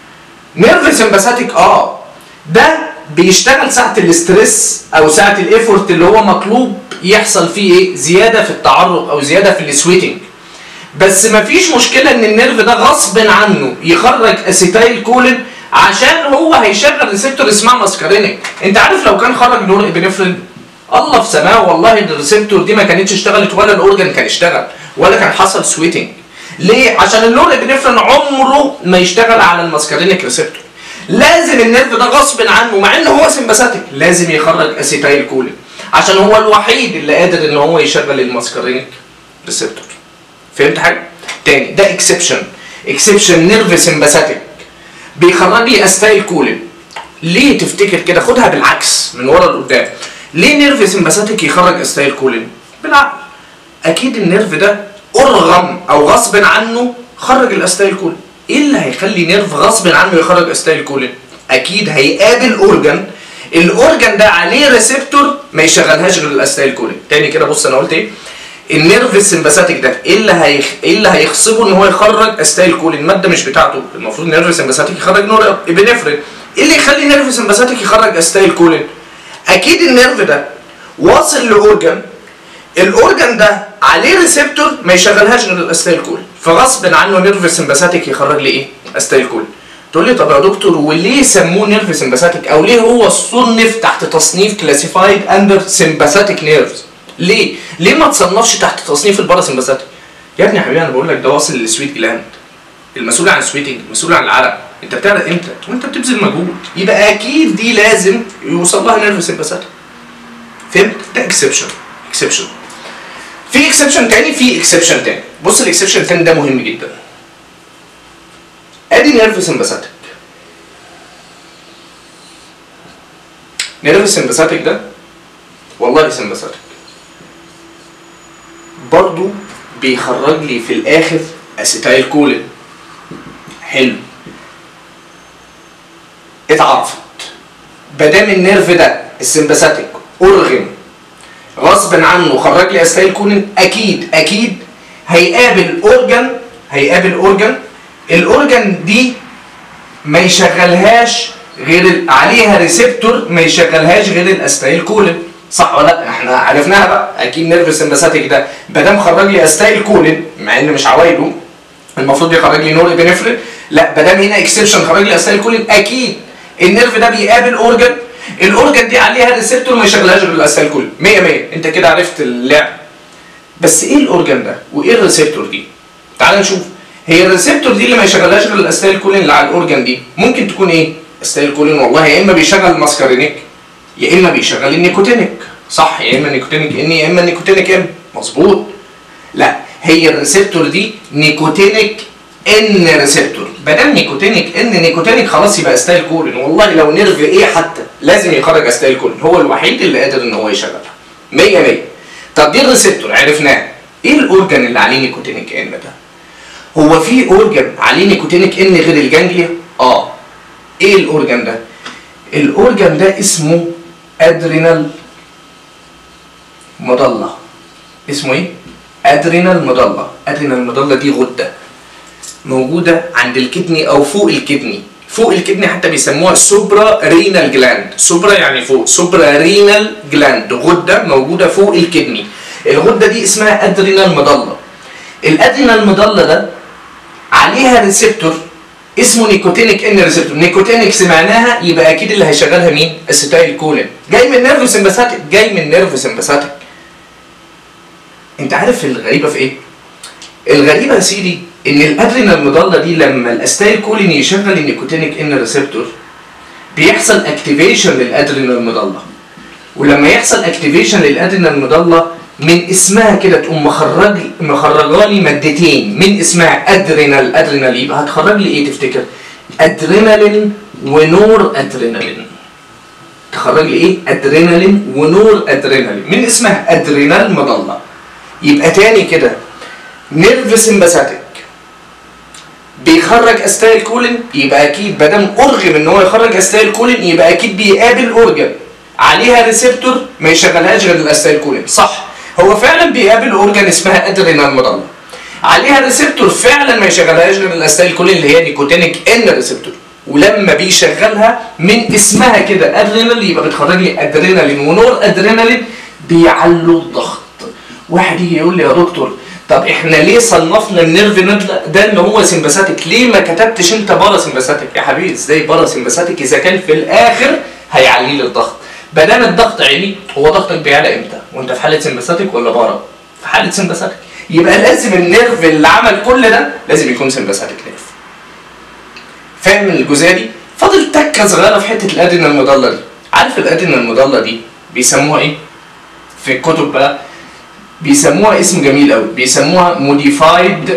نيرف سمباثيك اه ده بيشتغل ساعه الاسترس او ساعه الايفورت اللي هو مطلوب يحصل فيه ايه زياده في التعرق او زياده في السويتنج بس مفيش مشكله ان النيرف ده غصب عنه يخرج اسيتايل كولين عشان هو هيشغل ريسبتور اسمها ماسكارينيك انت عارف لو كان خرج نور ابنفرين الله في سماه والله الريسبتور دي ما كانتش اشتغلت ولا الاورجن كان اشتغل ولا كان حصل سويتنج ليه عشان النور ابنفرين عمره ما يشتغل على الماسكارينيك ريسبتور لازم النيرف ده غصب عنه مع ان هو سمباثيك لازم يخرج اسيتايل كولين عشان هو الوحيد اللي قادر ان هو يشغل الماسكارينيك ريسبتور فهمت حاجه تاني ده اكسبشن اكسبشن نيرف سمباثيك بيخرج لي استايل كولين ليه تفتكر كده خدها بالعكس من ورا لقدام ليه نيرف سمباثيك يخرج استايل كولين بالعقل اكيد النيرف ده ارغم او غصب عنه خرج الاستايل كولين ايه اللي هيخلي نيرف غصب عنه يخرج استايل كولين اكيد هيقابل اورجن الاورجن ده عليه ريسبتور ما يشغلهاش غير الاستايل كولين تاني كده بص انا قلت ايه النيرف السمباثيك ده ايه اللي هيخ... ايه اللي هيخصبه ان هو يخرج استايل كولين الماده مش بتاعته المفروض النيرف السمباثيك يخرج نور ابنفرين ايه اللي يخلي النيرف السمباثيك يخرج استايل كولين اكيد النيرف ده واصل لاورجن الاورجن ده عليه ريسبتور ما يشغلهاش غير الاستايل كولين فغصب عنه نيرف سمباثيك يخرج لي ايه استايل كولين تقول لي طب يا دكتور وليه سموه نيرف سمباثيك او ليه هو صنف تحت تصنيف كلاسيفايد اندر سمباثيك نيرفز ليه؟ ليه ما تصنفش تحت تصنيف الباراسمباثيك؟ يا ابني يا حبيبي انا بقول لك ده واصل للسويت جلاند المسؤول عن السويتنج المسؤول عن العرق انت بتعرق امتى؟ وانت بتبذل مجهود يبقى اكيد دي لازم يوصل لها نيرف سمباثيك فهمت؟ ده اكسبشن اكسبشن في اكسبشن تاني في اكسبشن تاني بص الاكسبشن التاني ده مهم جدا ادي نيرف سمباثيك نيرف سمباثيك ده والله سمباثيك برضو بيخرج لي في الاخر اسيتايل كولين حلو اتعرفت مادام النيرف ده السمباثيك ارغم غصب عنه خرج لي اسيتايل كولين اكيد اكيد هيقابل اورجن هيقابل اورجن الاورجن دي ما يشغلهاش غير ال- عليها ريسبتور ما يشغلهاش غير الاستايل كولين صح ولا لا احنا عرفناها بقى اكيد نيرف سمباثيك ده ما دام خرج لي استايل كولين مع ان مش عوايده المفروض يخرج لي نور ابنفرين لا ما دام هنا اكسبشن خرج لي استايل كولين اكيد النيرف ده بيقابل اورجن الاورجن دي عليها ريسبتور ما يشغلهاش غير الاستايل كولين 100 100 انت كده عرفت اللعب بس ايه الاورجن ده وايه الريسبتور دي تعال نشوف هي الريسبتور دي اللي ما يشغلهاش غير الاستايل كولين اللي على الاورجن دي ممكن تكون ايه استايل كولين والله يا اما بيشغل الماسكارينيك يا اما بيشغل النيكوتينيك صح يا اما نيكوتينيك ان يا اما نيكوتينيك ام مظبوط لا هي الريسبتور دي نيكوتينيك ان ريسبتور ما دام نيكوتينيك ان نيكوتينيك خلاص يبقى استايل كولين والله لو نيرف ايه حتى لازم يخرج استايل كولين هو الوحيد اللي قادر ان هو يشغلها 100 100 طب دي الريسبتور عرفناه ايه الاورجن اللي عليه نيكوتينيك ان ده هو في اورجن عليه نيكوتينيك ان غير الجانجليا اه ايه الاورجن ده الاورجن ده اسمه ادرينال مضله اسمه ايه ادرينال مضله ادرينال مضله دي غده موجوده عند الكدني او فوق الكدني فوق الكدني حتى بيسموها سوبرا رينال جلاند سوبرا يعني فوق سوبرا رينال جلاند غده موجوده فوق الكدني الغده دي اسمها ادرينال مضله الادرينال مضله ده عليها ريسبتور اسمه نيكوتينيك ان ريسبتور نيكوتينيك سمعناها يبقى اكيد اللي هيشغلها مين اسيتايل كولين جاي من نيرف سمباثيك جاي من نيرف سمباثيك انت عارف الغريبه في ايه الغريبه يا سيدي ان الادرينال مضله دي لما الاستايل كولين يشغل النيكوتينيك ان ريسبتور بيحصل اكتيفيشن للادرينال مضله ولما يحصل اكتيفيشن للادرينال مضله من اسمها كده تقوم مخرج مخرجه لي مادتين من اسمها ادرينال ادرينال يبقى هتخرج لي ايه تفتكر؟ ادرينالين ونور ادرينالين تخرج لي ايه؟ ادرينالين ونور ادرينالين من اسمها ادرينال مضله يبقى تاني كده نيرف سمباثيك بيخرج استايل كولين يبقى اكيد ما دام ارغم ان هو يخرج استايل كولين يبقى اكيد بيقابل اورجن عليها ريسبتور ما يشغلهاش غير الاستايل كولين صح هو فعلا بيقابل اورجن اسمها ادرينال مضله عليها ريسبتور فعلا ما يشغلهاش غير الاستايل كولين اللي هي نيكوتينيك ان ريسبتور ولما بيشغلها من اسمها كده ادرينال يبقى بتخرج لي ادرينالين ونور ادرينالين بيعلوا الضغط واحد يجي يقول لي يا دكتور طب احنا ليه صنفنا النيرف نودل ده ان هو سمباثيك ليه ما كتبتش انت بارا سمباثيك يا حبيبي ازاي بارا سمباثيك اذا كان في الاخر هيعلي لي الضغط ما دام الضغط عالي هو ضغطك بيعلى امتى وانت في حاله سمباثيك ولا بارا في حاله سمباثيك يبقى لازم النيرف اللي عمل كل ده لازم يكون سمباثيك نيرف فاهم الجزئيه دي فاضل تكه صغيره في حته الادرينال المضله دي عارف الادرينال المضله دي بيسموها ايه في الكتب بقى بيسموها اسم جميل قوي بيسموها موديفايد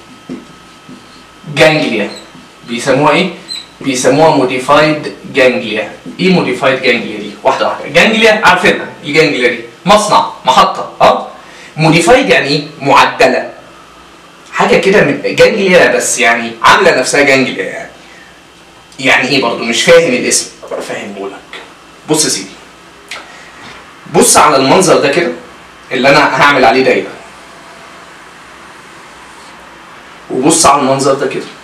جانجليا بيسموها ايه بيسموها موديفايد جانجليا ايه موديفايد جانجليا دي واحده واحده جانجليا عارفينها الجانجليا دي مصنع محطه اه موديفايد يعني ايه معدله حاجه كده من جانجليا بس يعني عامله نفسها جانجليا يعني يعني ايه برضو مش فاهم الاسم طب افهمه لك بص يا سيدي بص على المنظر ده كده اللي انا هعمل عليه دايره وبص على المنظر ده كده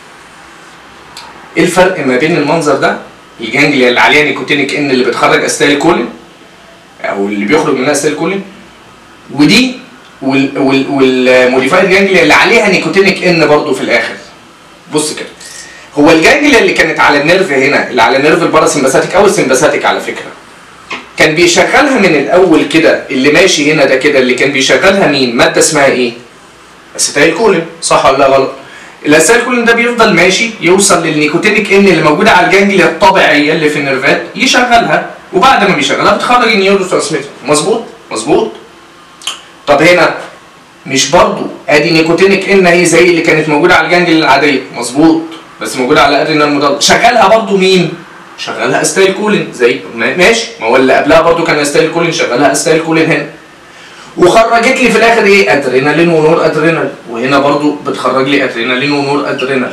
ايه الفرق ما بين المنظر ده الجانجليا اللي عليها نيكوتينيك ان اللي بتخرج استايل كولين او اللي بيخرج منها استايل كولين ودي وال وال والموديفايد جانجليا اللي عليها نيكوتينيك ان برضو في الاخر بص كده هو الجانجليا اللي كانت على النيرف هنا اللي على نيرف الباراسمباثيك او السمباثيك على فكره كان بيشغلها من الاول كده اللي ماشي هنا ده كده اللي كان بيشغلها مين ماده اسمها ايه اسيتايل كولين صح ولا غلط الاسيتايل كولين ده بيفضل ماشي يوصل للنيكوتينيك ان اللي موجوده على الجانجليا الطبيعيه اللي في النيرفات يشغلها وبعد ما بيشغلها بتخرج النيورو ترانسميتر مظبوط مظبوط طب هنا مش برضو ادي نيكوتينيك ان هي زي اللي كانت موجوده على الجانجليا العاديه مظبوط بس موجوده على ادرينال مضل شغلها برضو مين شغلها استايل كولين زي ماشي ما هو اللي قبلها برضو كان استايل كولين شغلها استايل كولين هنا وخرجت لي في الاخر ايه ادرينالين ونور ادرينال وهنا برضو بتخرج لي ادرينالين ونور ادرينال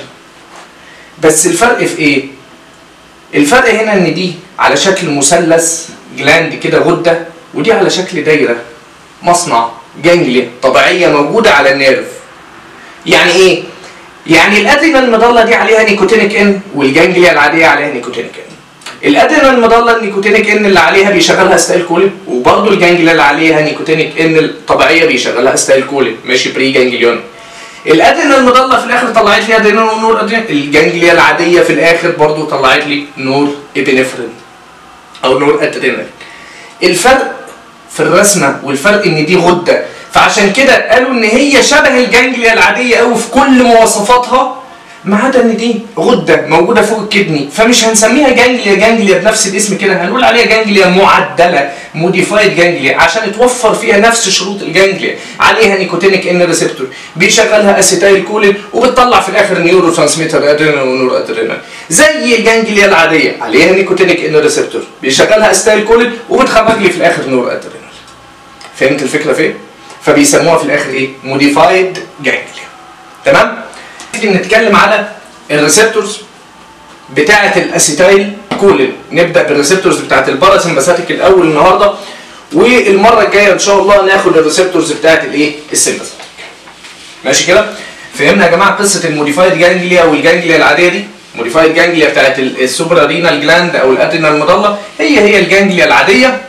بس الفرق في ايه الفرق هنا ان دي على شكل مثلث جلاند كده غده ودي على شكل دايره مصنع جانجليا طبيعيه موجوده على النيرف يعني ايه يعني الادرينال المضله دي عليها نيكوتينيك ان والجانجليا العاديه عليها نيكوتينيك ان الادرينال المضله النيكوتينيك ان اللي عليها بيشغلها استايل كولين وبرضه الجانجليا اللي عليها نيكوتينيك ان الطبيعيه بيشغلها استايل كولين ماشي بري جانجليون الادرينال المضله في الاخر طلعت لي ادرينال ونور ادرينال الجانجليا العاديه في الاخر برضه طلعت لي نور ابنفرين او نور ادرينال الفرق في الرسمه والفرق ان دي غده فعشان كده قالوا ان هي شبه الجانجليا العاديه قوي في كل مواصفاتها ما عدا ان دي غده موجوده فوق الكدني فمش هنسميها جانجليا جانجليا بنفس الاسم كده هنقول عليها جانجليا معدله موديفايد جانجليا عشان توفر فيها نفس شروط الجانجليا عليها نيكوتينيك ان ريسبتور بيشغلها اسيتايل كولين وبتطلع في الاخر نيورو ترانسميتر ادرينال ونور ادرينال زي الجانجليا العاديه عليها نيكوتينيك ان ريسبتور بيشغلها اسيتايل كولين وبتخرج لي في الاخر نور ادرينال فهمت الفكره فين؟ فبيسموها في الاخر ايه؟ موديفايد جانجليا تمام؟ نيجي نتكلم على الريسبتورز بتاعه الاسيتايل كولين نبدا بالريسبتورز بتاعه الباراسمباثيك الاول النهارده والمره الجايه ان شاء الله ناخد الريسبتورز بتاعه الايه؟ السمباثيك ماشي كده؟ فهمنا يا جماعه قصه الموديفايد جانجليا والجانجليا العاديه دي؟ موديفايد جانجليا بتاعه السوبرا رينال جلاند او الادرينال مضله هي هي الجانجليا العاديه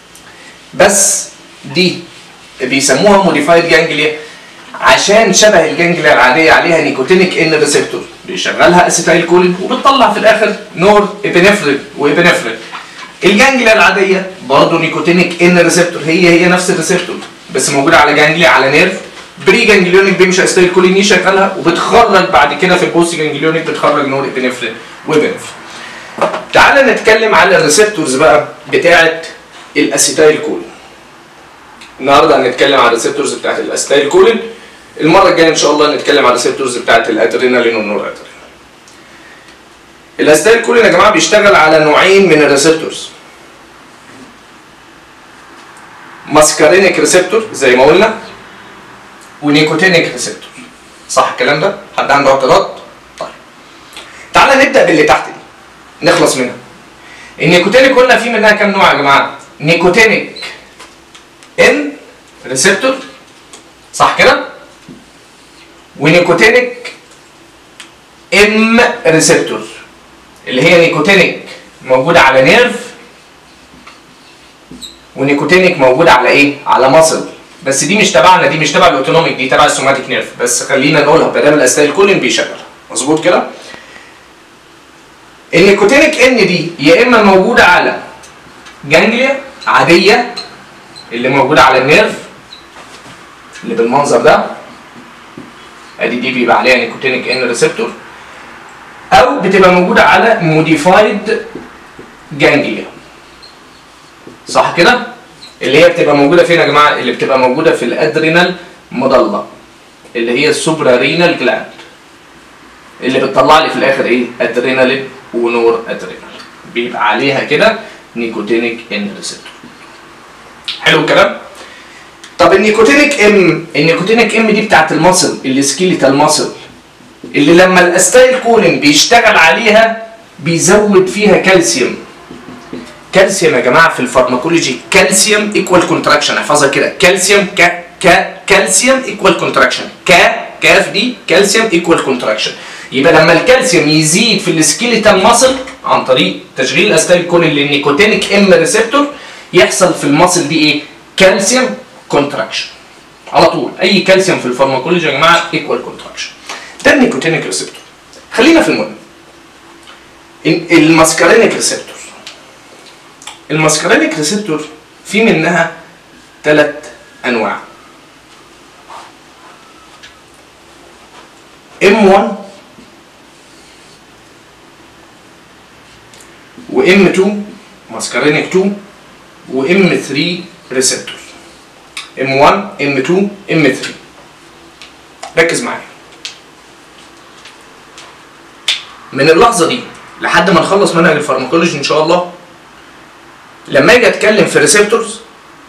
بس دي بيسموها موديفايد جانجليا عشان شبه الجانجليا العاديه عليها نيكوتينيك ان ريسبتور بيشغلها اسيتايل كولين وبتطلع في الاخر نور ابنفرين وابنفرين الجانجليا العاديه برضه نيكوتينيك ان ريسبتور هي هي نفس الريسبتور بس موجوده على جانجليا على نيرف بري جانجليونيك بيمشي اسيتايل كولين يشغلها وبتخرج بعد كده في البوست جانجليونيك بتخرج نور ابنفرين وابنفرين تعال نتكلم على الريسبتورز بقى بتاعه الاسيتايل كولين النهارده هنتكلم على الريسبتورز بتاعت الاسيتايل كولين المره الجايه ان شاء الله نتكلم على الريسبتورز بتاعت الادرينالين والنور ادرينالين الاسيتايل كولين يا جماعه بيشتغل على نوعين من الريسبتورز ماسكارينيك ريسبتور زي ما قلنا ونيكوتينيك ريسبتور صح الكلام ده حد عنده اعتراض طيب تعالى نبدا باللي تحت دي نخلص منها النيكوتينيك قلنا في منها كام نوع يا جماعه نيكوتينيك ان ريسبتور صح كده ونيكوتينيك ام ريسبتور اللي هي نيكوتينيك موجوده على نيرف ونيكوتينيك موجوده على ايه على مصل بس دي مش تبعنا دي مش تبع الاوتونوميك دي تبع السوماتيك نيرف بس خلينا نقولها بدل الاستايل كولين بيشغلها مظبوط كده النيكوتينيك ان دي يا اما موجوده على جانجليا عاديه اللي موجوده على النيرف اللي بالمنظر ده ادي دي بيبقى عليها نيكوتينيك ان ريسبتور او بتبقى موجوده على موديفايد جانجليا صح كده اللي هي بتبقى موجوده فين يا جماعه اللي بتبقى موجوده في الادرينال مضله اللي هي السوبرا رينال جلاند اللي بتطلع لي في الاخر ايه ادرينالين ونور ادرينال بيبقى عليها كده نيكوتينيك ان ريسبتور حلو الكلام طب النيكوتينيك ام النيكوتينيك ام دي بتاعت المصل السكيليتال مصل اللي لما الاستايل كولين بيشتغل عليها بيزود فيها كالسيوم كالسيوم يا جماعه في الفارماكولوجي كالسيوم ايكوال كونتراكشن احفظها كده كالسيوم ك ك كالسيوم ايكوال كونتراكشن ك كاف دي كالسيوم ايكوال كونتراكشن يبقى لما الكالسيوم يزيد في السكيليتال ماسل عن طريق تشغيل الاستايل كولين للنيكوتينيك ام ريسبتور يحصل في الماسل دي ايه كالسيوم كونتراكشن على طول اي كالسيوم في الفارماكولوجي يا جماعه ايكوال كونتراكشن ده النيكوتينيك ريسبتور خلينا في المهم الماسكارينيك ريسبتور الماسكارينيك ريسبتور في منها ثلاث انواع M1 و M2 ماسكارينيك 2 و M3 ريسبتور M1 M2 M3 ركز معايا من اللحظه دي لحد ما نخلص منهج الفارماكولوجي ان شاء الله لما اجي اتكلم في ريسبتورز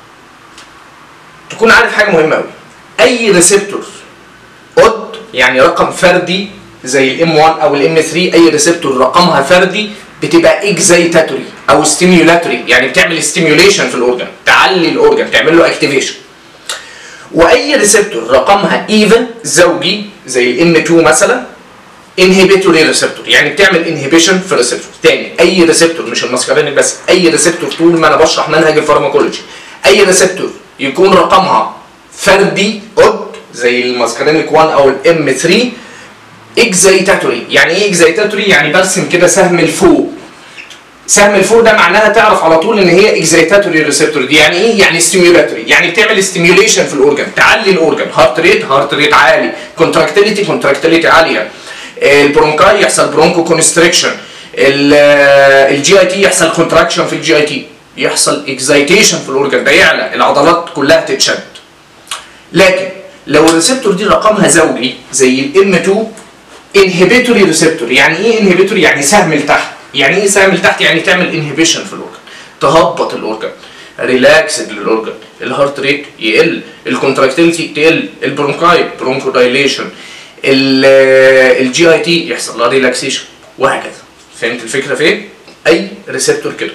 تكون عارف حاجه مهمه قوي اي ريسبتور اود يعني رقم فردي زي الام 1 او الام 3 اي ريسبتور رقمها فردي بتبقى اكزايتاتوري او ستيميولاتوري يعني بتعمل ستيميوليشن في الاورجن تعلي الاورجن تعمل له اكتيفيشن واي ريسبتور رقمها ايفن زوجي زي الام 2 مثلا انهبيتوري ريسبتور يعني بتعمل انهبيشن في الريسبتور تاني اي ريسبتور مش الماسكارينيك بس اي ريسبتور طول ما انا بشرح منهج الفارماكولوجي اي ريسبتور يكون رقمها فردي اود زي الماسكارينيك 1 او الام 3 اكزايتاتوري يعني ايه اكزايتاتوري يعني برسم كده سهم لفوق سهم لفوق ده معناها تعرف على طول ان هي اكزايتاتوري ريسبتور دي يعني ايه يعني ستيميولاتوري يعني بتعمل ستيميوليشن في الاورجن تعلي الاورجن هارت ريت هارت ريت عالي كونتراكتيليتي كونتراكتيليتي عاليه البرونكاي يحصل برونكو كونستريكشن الجي اي تي يحصل كونتراكشن في الجي اي تي يحصل اكزايتيشن في الاورجن ده يعلى العضلات كلها تتشد لكن لو الريسبتور دي رقمها زوجي زي الام 2 انهبيتوري ريسبتور يعني ايه انهبيتوري يعني سهم لتحت يعني ايه سهم لتحت يعني تعمل انهبيشن في الاورجن تهبط الاورجن ريلاكسد للاورجن الهارت ريت يقل الكونتراكتيليتي تقل البرونكاي برونكو دايليشن الجي اي تي يحصل لها ريلاكسيشن وهكذا فهمت الفكره فين اي ريسبتور كده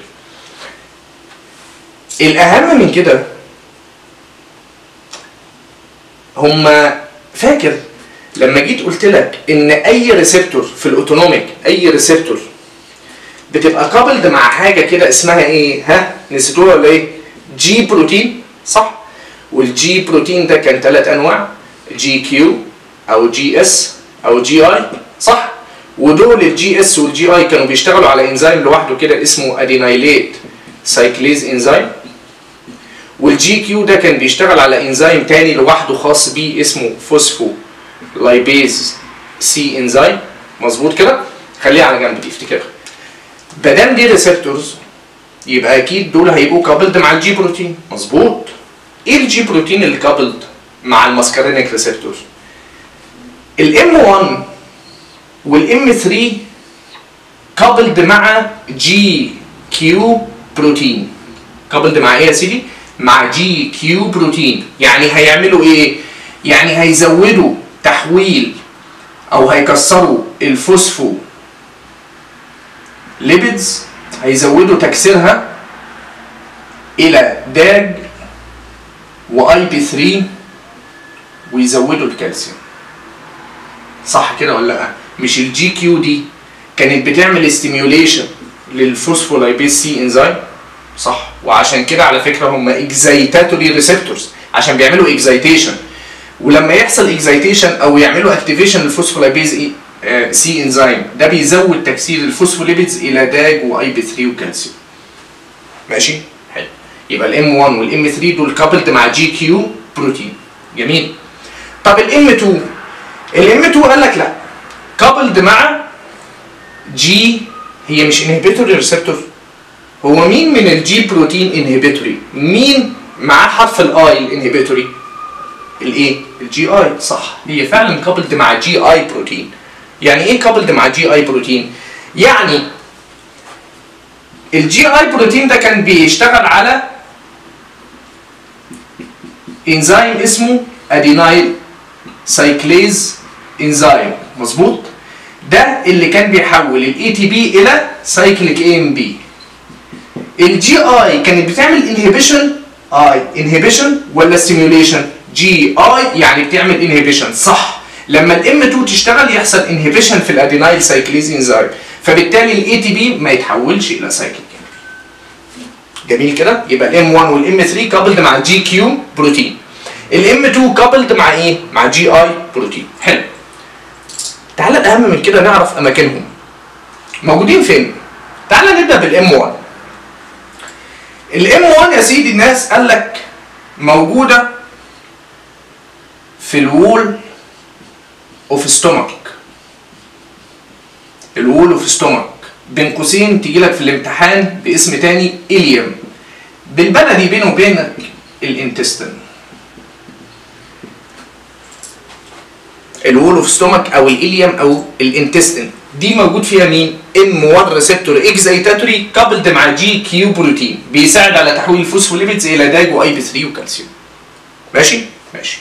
الاهم من كده هما فاكر لما جيت قلت لك ان اي ريسبتور في الاوتونوميك اي ريسبتور بتبقى كابلد مع حاجه كده اسمها ايه ها نسيتوها ولا ايه جي بروتين صح والجي بروتين ده كان ثلاث انواع جي كيو او جي اس او جي اي صح ودول الجي اس والجي اي كانوا بيشتغلوا على انزيم لوحده كده اسمه ادينايليت سايكليز انزيم والجي كيو ده كان بيشتغل على انزيم تاني لوحده خاص بيه اسمه فوسفو لايبيز سي انزيم مظبوط كده خليها على جنب دي افتكرها مادام دي ريسبتورز يبقى اكيد دول هيبقوا كابلد مع الجي بروتين مظبوط ايه الجي بروتين اللي كابلد مع الماسكارينيك ريسبتورز الام 1 والام 3 كابلد مع جي كيو بروتين كابلد مع ايه يا سيدي مع جي كيو بروتين يعني هيعملوا ايه يعني هيزودوا تحويل او هيكسروا الفوسفو ليبيدز هيزودوا تكسيرها الى داج واي بي 3 ويزودوا الكالسيوم صح كده ولا لا مش الجي كيو دي كانت بتعمل ستيميوليشن للفوسفولايبيز سي انزيم صح وعشان كده على فكره هم اكزايتاتوري ريسبتورز عشان بيعملوا اكزايتيشن ولما يحصل اكزايتيشن او يعملوا اكتيفيشن للفوسفولايبيز سي انزيم ده بيزود تكسير الفوسفوليبيدز الى داج واي بي 3 وكالسيوم ماشي حلو يبقى الام 1 والام 3 دول كابلد مع جي كيو بروتين جميل طب الام 2 الام 2 قال لك لا كابلد مع جي هي مش انهبيتوري ريسبتور هو مين من الجي بروتين انهبيتوري مين معاه حرف الاي الانهبيتوري الايه الجي اي صح هي فعلا كابلد مع جي اي بروتين يعني ايه كابلد مع جي اي بروتين يعني الجي اي بروتين ده كان بيشتغل على انزيم اسمه ادينايل سايكليز انزيم مظبوط ده اللي كان بيحول الاي تي بي الى سايكليك اي ام بي الجي اي كانت بتعمل انهبيشن اي انهبيشن ولا ستيميوليشن جي اي يعني بتعمل انهبيشن صح لما الام 2 تشتغل يحصل انهبيشن في الادينايل سايكليز انزيم فبالتالي الاي تي بي ما يتحولش الى سايكليك جميل كده يبقى الام 1 والام 3 كابلد مع جي كيو بروتين الام 2 كابلد مع ايه مع جي اي بروتين حلو تعال الاهم من كده نعرف اماكنهم موجودين فين تعال نبدا بالام 1 الام 1 يا سيدي الناس قال لك موجوده في الوول اوف ستومك الوول اوف ستومك بين قوسين تيجي لك في الامتحان باسم تاني اليوم بالبلدي بينه وبينك الانتستين الوول اوف ستومك او الاليوم او الانتستين دي موجود فيها مين ام 1 ريسبتور اكزايتاتوري كابلد مع جي كيو بروتين بيساعد على تحويل الفوسفوليبيدز الى داج واي بي 3 وكالسيوم ماشي ماشي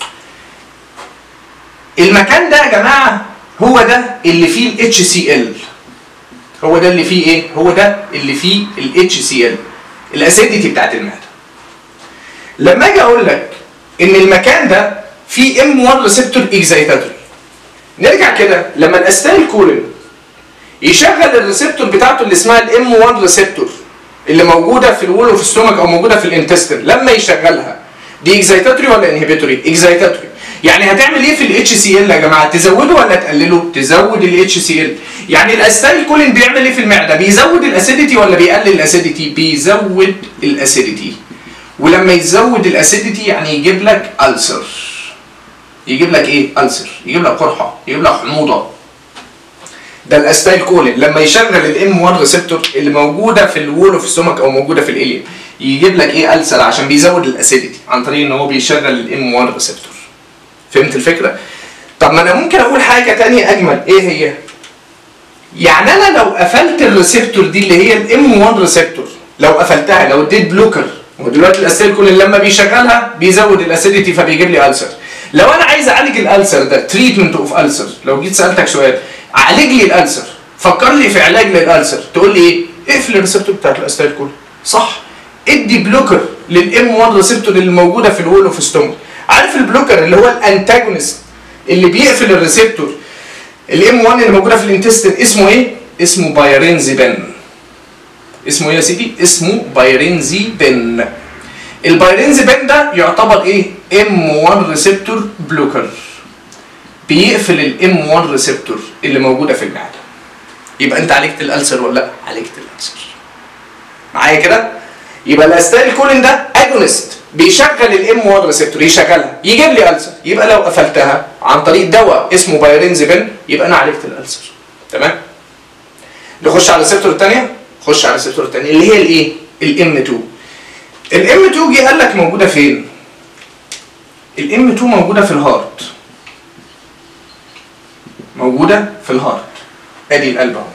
المكان ده يا جماعه هو ده اللي فيه الاتش سي ال هو ده اللي فيه ايه هو ده اللي فيه الاتش سي ال الاسيديتي بتاعت المعده لما اجي اقول لك ان المكان ده فيه ام 1 ريسبتور اكزايتاتوري نرجع كده لما الاستايل كولين يشغل الريسبتور بتاعته اللي اسمها الام 1 ريسبتور اللي موجوده في الول اوف ستومك او موجوده في الانتستين لما يشغلها دي اكزايتاتوري ولا انهبيتوري اكزايتاتوري يعني هتعمل ايه في الاتش سي ال يا جماعه تزوده ولا تقلله تزود الاتش سي ال يعني الاستايل كولين بيعمل ايه في المعده بيزود الاسيديتي ولا بيقلل الاسيديتي بيزود الاسيديتي ولما يزود الاسيديتي يعني يجيب لك ألسر يجيب لك ايه ألسر يجيب لك قرحه يجيب لك حموضه ده الاستايل كولين لما يشغل الام 1 ريسبتور اللي موجوده في الوول اوف ستومك او موجوده في الاليم يجيب لك ايه ألسر عشان بيزود الاسيديتي عن طريق ان هو بيشغل الام 1 ريسبتور فهمت الفكره طب ما انا ممكن اقول حاجه تانية اجمل ايه هي يعني انا لو قفلت الريسبتور دي اللي هي الام 1 ريسبتور لو قفلتها لو اديت بلوكر ودلوقتي الاستيل كولين لما بيشغلها بيزود الاسيديتي فبيجيب لي ألسر لو انا عايز اعالج الألسر ده تريتمنت اوف ألسر لو جيت سالتك سؤال عالج لي الألسر فكر لي في علاج للألسر تقول لي ايه اقفل الريسبتور بتاعت الاستيل كولين صح ادي بلوكر للام 1 ريسبتور اللي موجوده في الوول اوف ستومك عارف البلوكر اللي هو الانتاجونست اللي بيقفل الريسبتور الام 1 اللي موجوده في الانتستين اسمه ايه اسمه بايرينزيبين اسمه ايه يا سيدي اسمه بايرينزيبين البايرينزيبين ده يعتبر ايه ام 1 ريسبتور بلوكر بيقفل الام 1 ريسبتور اللي موجوده في المعده يبقى انت عالجت الالسر ولا لا عالجت الالسر معايا كده يبقى الاستايل كولين ده اجونست بيشغل الام 1 ريسبتور يشغلها يجيب لي السر يبقى لو قفلتها عن طريق دواء اسمه بايرينزيبين يبقى انا عالجت الالسر تمام نخش على الريسبتور الثانيه خش على الريسبتور الثانيه اللي هي الايه الام 2 الام 2 جه قال لك موجوده فين الام 2 موجوده في الهارت موجوده في الهارت ادي القلب اهو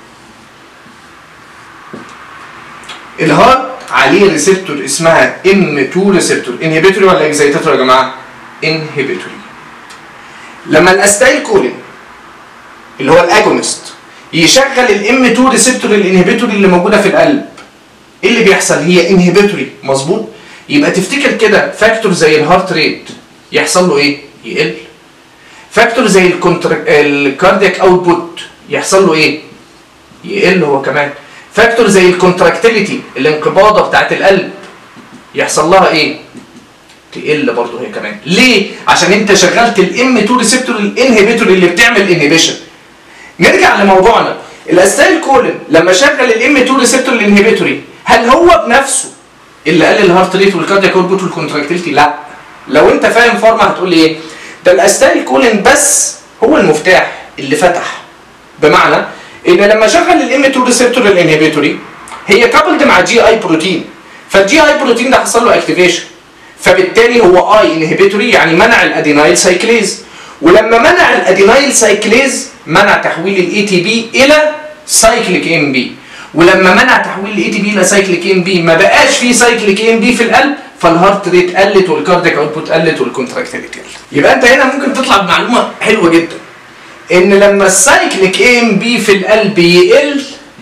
الهارت عليه ريسبتور اسمها ام 2 ريسبتور انهبيتوري ولا اكزايتاتوري يا جماعه انهبيتوري لما الاستايل كولين اللي هو الاجونست يشغل الام 2 ريسبتور الانهبيتوري اللي موجوده في القلب ايه اللي بيحصل هي انهبيتوري مظبوط يبقى تفتكر كده فاكتور زي الهارت ريت يحصل له ايه يقل فاكتور زي الكاردياك اوتبوت يحصل له ايه يقل هو كمان فاكتور زي الكونتراكتيليتي الانقباضه بتاعت القلب يحصل لها ايه تقل برضه هي كمان ليه عشان انت شغلت الام 2 ريسبتور الانهبيتور اللي بتعمل انهبيشن نرجع لموضوعنا الاستايل كولين لما شغل الام 2 ريسبتور الانهبيتوري هل هو بنفسه اللي قلل الهارت ريت والكاردياك اوتبوت والكونتراكتيليتي لا لو انت فاهم فارما هتقول لي ايه ده الاستايل كولين بس هو المفتاح اللي فتح بمعنى ان لما شغل الام 2 ريسبتور الانهبيتوري هي كابلد مع جي اي بروتين فالجي اي بروتين ده حصل له اكتيفيشن فبالتالي هو اي انهبيتوري يعني منع الادينايل سايكليز ولما منع الادينايل سايكليز منع تحويل الاي تي بي الى سايكليك ام بي ولما منع تحويل الاي تي بي الى سايكليك ام بي ما بقاش في سايكليك ام بي في القلب فالهارت ريت قلت والكاردياك اوتبوت قلت والكونتراكتيليتي قلت يبقى انت هنا ممكن تطلع بمعلومه حلوه جدا ان لما السايكليك ام بي في القلب يقل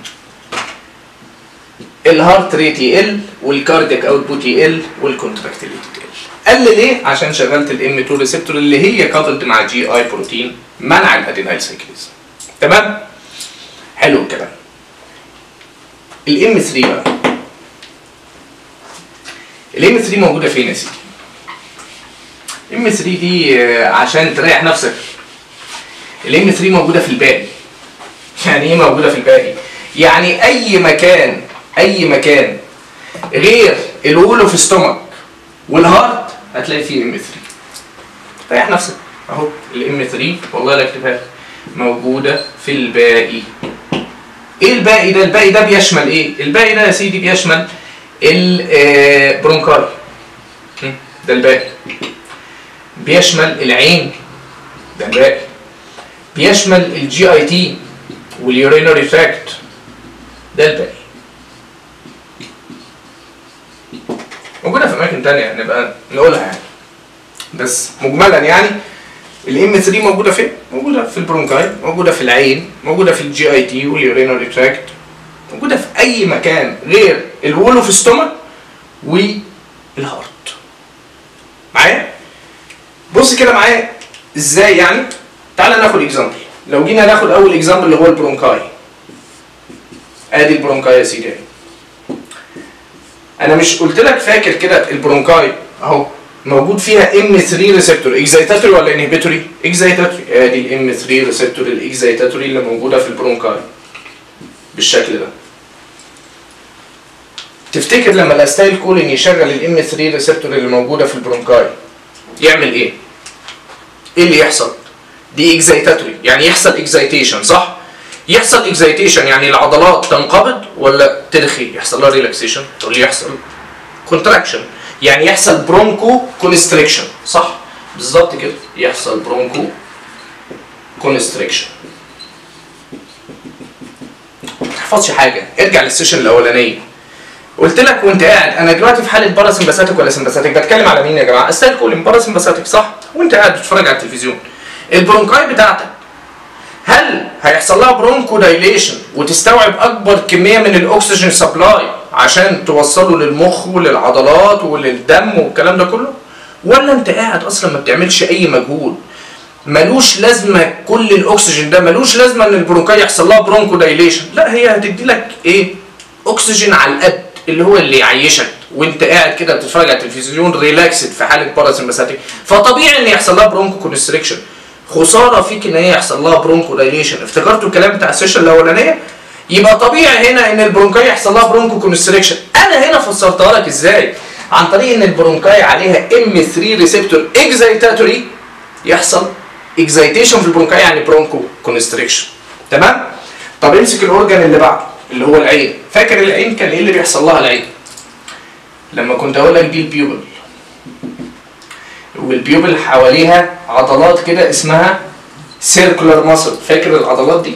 الهارت ريت يقل والكاردياك اوتبوت يقل والكونتراكتيليتي تقل قل ليه عشان شغلت الام 2 ريسبتور اللي هي كابلد مع جي اي بروتين منع الادينايل سايكليز تمام حلو الكلام الام 3 بقى الام 3 موجوده فين يا سيدي الام 3 دي عشان تريح نفسك الام 3 موجوده في الباقي يعني ايه موجوده في الباقي يعني اي مكان اي مكان غير الول اوف ستومك والهارت هتلاقي فيه ام 3 ريح نفسك اهو الام 3 والله لا اكتبها لك موجوده في الباقي ايه الباقي ده الباقي ده بيشمل ايه الباقي ده يا سيدي بيشمل البرونكاي ده الباقي بيشمل العين ده الباقي بيشمل الجي اي تي واليورينري تراكت ده الباقي موجوده في اماكن تانية نبقى نقولها يعني بس مجملا يعني الام 3 موجوده فين؟ موجوده في البرونكاي موجوده في العين موجوده في الجي اي تي واليورينري تراكت موجوده في اي مكان غير الول اوف ستومك والهارت معايا؟ بص كده معايا ازاي يعني تعالى ناخد اكزامبل لو جينا ناخد اول اكزامبل اللي هو البرونكاي ادي البرونكاي يا سيدي انا مش قلت لك فاكر كده البرونكاي اهو موجود فيها ام 3 ريسبتور اكزايتاتوري ولا انهبيتوري اكزايتاتوري ادي الام 3 ريسبتور الاكزايتاتوري اللي موجوده في البرونكاي بالشكل ده تفتكر لما الاستايل كولين يشغل الام 3 ريسبتور اللي موجوده في البرونكاي يعمل ايه ايه اللي يحصل دي اكزايتاتوري يعني يحصل اكزايتيشن صح يحصل اكزايتيشن يعني العضلات تنقبض ولا ترخي يحصل لها ريلاكسيشن تقول لي يحصل كونتراكشن يعني يحصل برونكو كونستريكشن صح بالظبط كده يحصل برونكو كونستريكشن ما تحفظش حاجه ارجع للسيشن الاولانيه قلت لك وانت قاعد انا دلوقتي في حاله باراسمباثيك ولا سمباثيك بتكلم على مين يا جماعه استاذ كولين باراسمباثيك صح وانت قاعد بتتفرج على التلفزيون البرونكاي بتاعتك هل هيحصل لها برونكو دايليشن وتستوعب اكبر كميه من الاكسجين سبلاي عشان توصله للمخ وللعضلات وللدم والكلام ده كله ولا انت قاعد اصلا ما بتعملش اي مجهود ملوش لازمه كل الاكسجين ده ملوش لازمه ان البرونكاي يحصل لها برونكو دايليشن لا هي هتدي لك ايه اكسجين على القد اللي هو اللي يعيشك وانت قاعد كده بتتفرج على التلفزيون ريلاكسد في حاله باراسمباثيك فطبيعي ان يحصل لها برونكو كونستريكشن خساره فيك ان هي يحصل لها برونكو دايليشن افتكرتوا الكلام بتاع السيشن الاولانيه يبقى طبيعي هنا ان البرونكاي يحصل لها برونكو كونستريكشن انا هنا فسرتها لك ازاي عن طريق ان البرونكاي عليها ام 3 ريسبتور اكزايتاتوري يحصل اكزايتيشن في البرونكاي يعني برونكو كونستريكشن تمام طب امسك الاورجن اللي بعده اللي هو العين فاكر العين كان ايه اللي بيحصل لها العين لما كنت اقول لك دي البيوبل والبيوبل حواليها عضلات كده اسمها سيركولار ماسل فاكر العضلات دي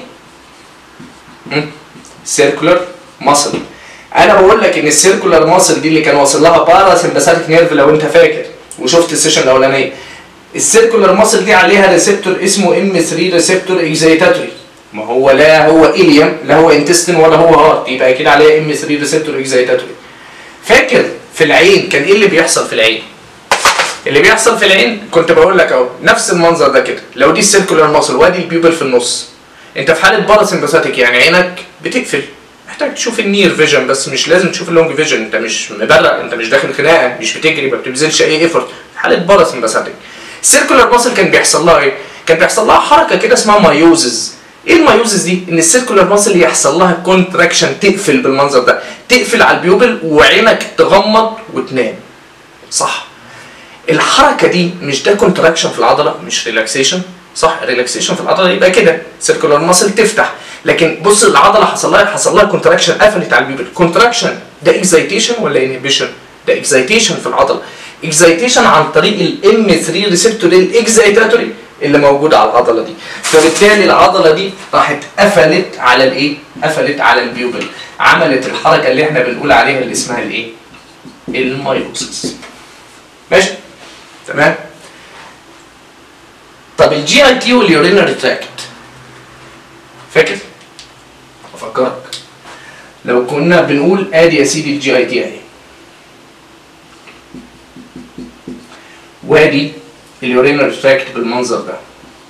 سيركولار ماسل انا بقول لك ان السيركولار ماسل دي اللي كان واصل لها باراسمباثيك نيرف لو انت فاكر وشفت السيشن الاولانيه السيركولار ماسل دي عليها ريسبتور اسمه ام 3 ريسبتور اكزايتاتوري ما هو لا هو اليم لا هو انتستين ولا هو هارت يبقى اكيد عليها ام 3 ريسبتور اكزايتاتوري فاكر في العين كان ايه اللي بيحصل في العين اللي بيحصل في العين كنت بقول لك اهو نفس المنظر ده كده لو دي السيركولار ماسل وادي البيوبل في النص انت في حاله باراسمباثيك يعني عينك بتقفل محتاج تشوف النير فيجن بس مش لازم تشوف اللونج فيجن انت مش مبرق انت مش داخل خناقه مش بتجري ما بتبذلش اي ايفورت في حاله باراسمباثيك السيركولار ماسل كان بيحصل لها ايه كان بيحصل لها حركه كده اسمها مايوزز ايه المايوزز دي ان السيركولار ماسل يحصل لها كونتراكشن تقفل بالمنظر ده تقفل على البيوبل وعينك تغمض وتنام صح الحركه دي مش ده كونتراكشن في العضله مش ريلاكسيشن صح ريلاكسيشن في العضله يبقى كده سيركولار ماسل تفتح لكن بص العضله حصل لها حصل لها كونتراكشن قفلت على البيبل كونتراكشن ده اكزايتيشن ولا انهبيشن ده اكزايتيشن في العضله اكزايتيشن عن طريق الام 3 ريسبتور الاكزايتاتوري اللي موجود على العضله دي فبالتالي العضله دي راحت قفلت على الايه قفلت على البيوبل عملت الحركه اللي احنا بنقول عليها اللي اسمها الايه المايوسيس ماشي تمام طب الجي اي تي واليورينري تراكت فاكر افكرك لو كنا بنقول ادي يا سيدي الجي اي تي اهي وادي اليورينري تراكت بالمنظر ده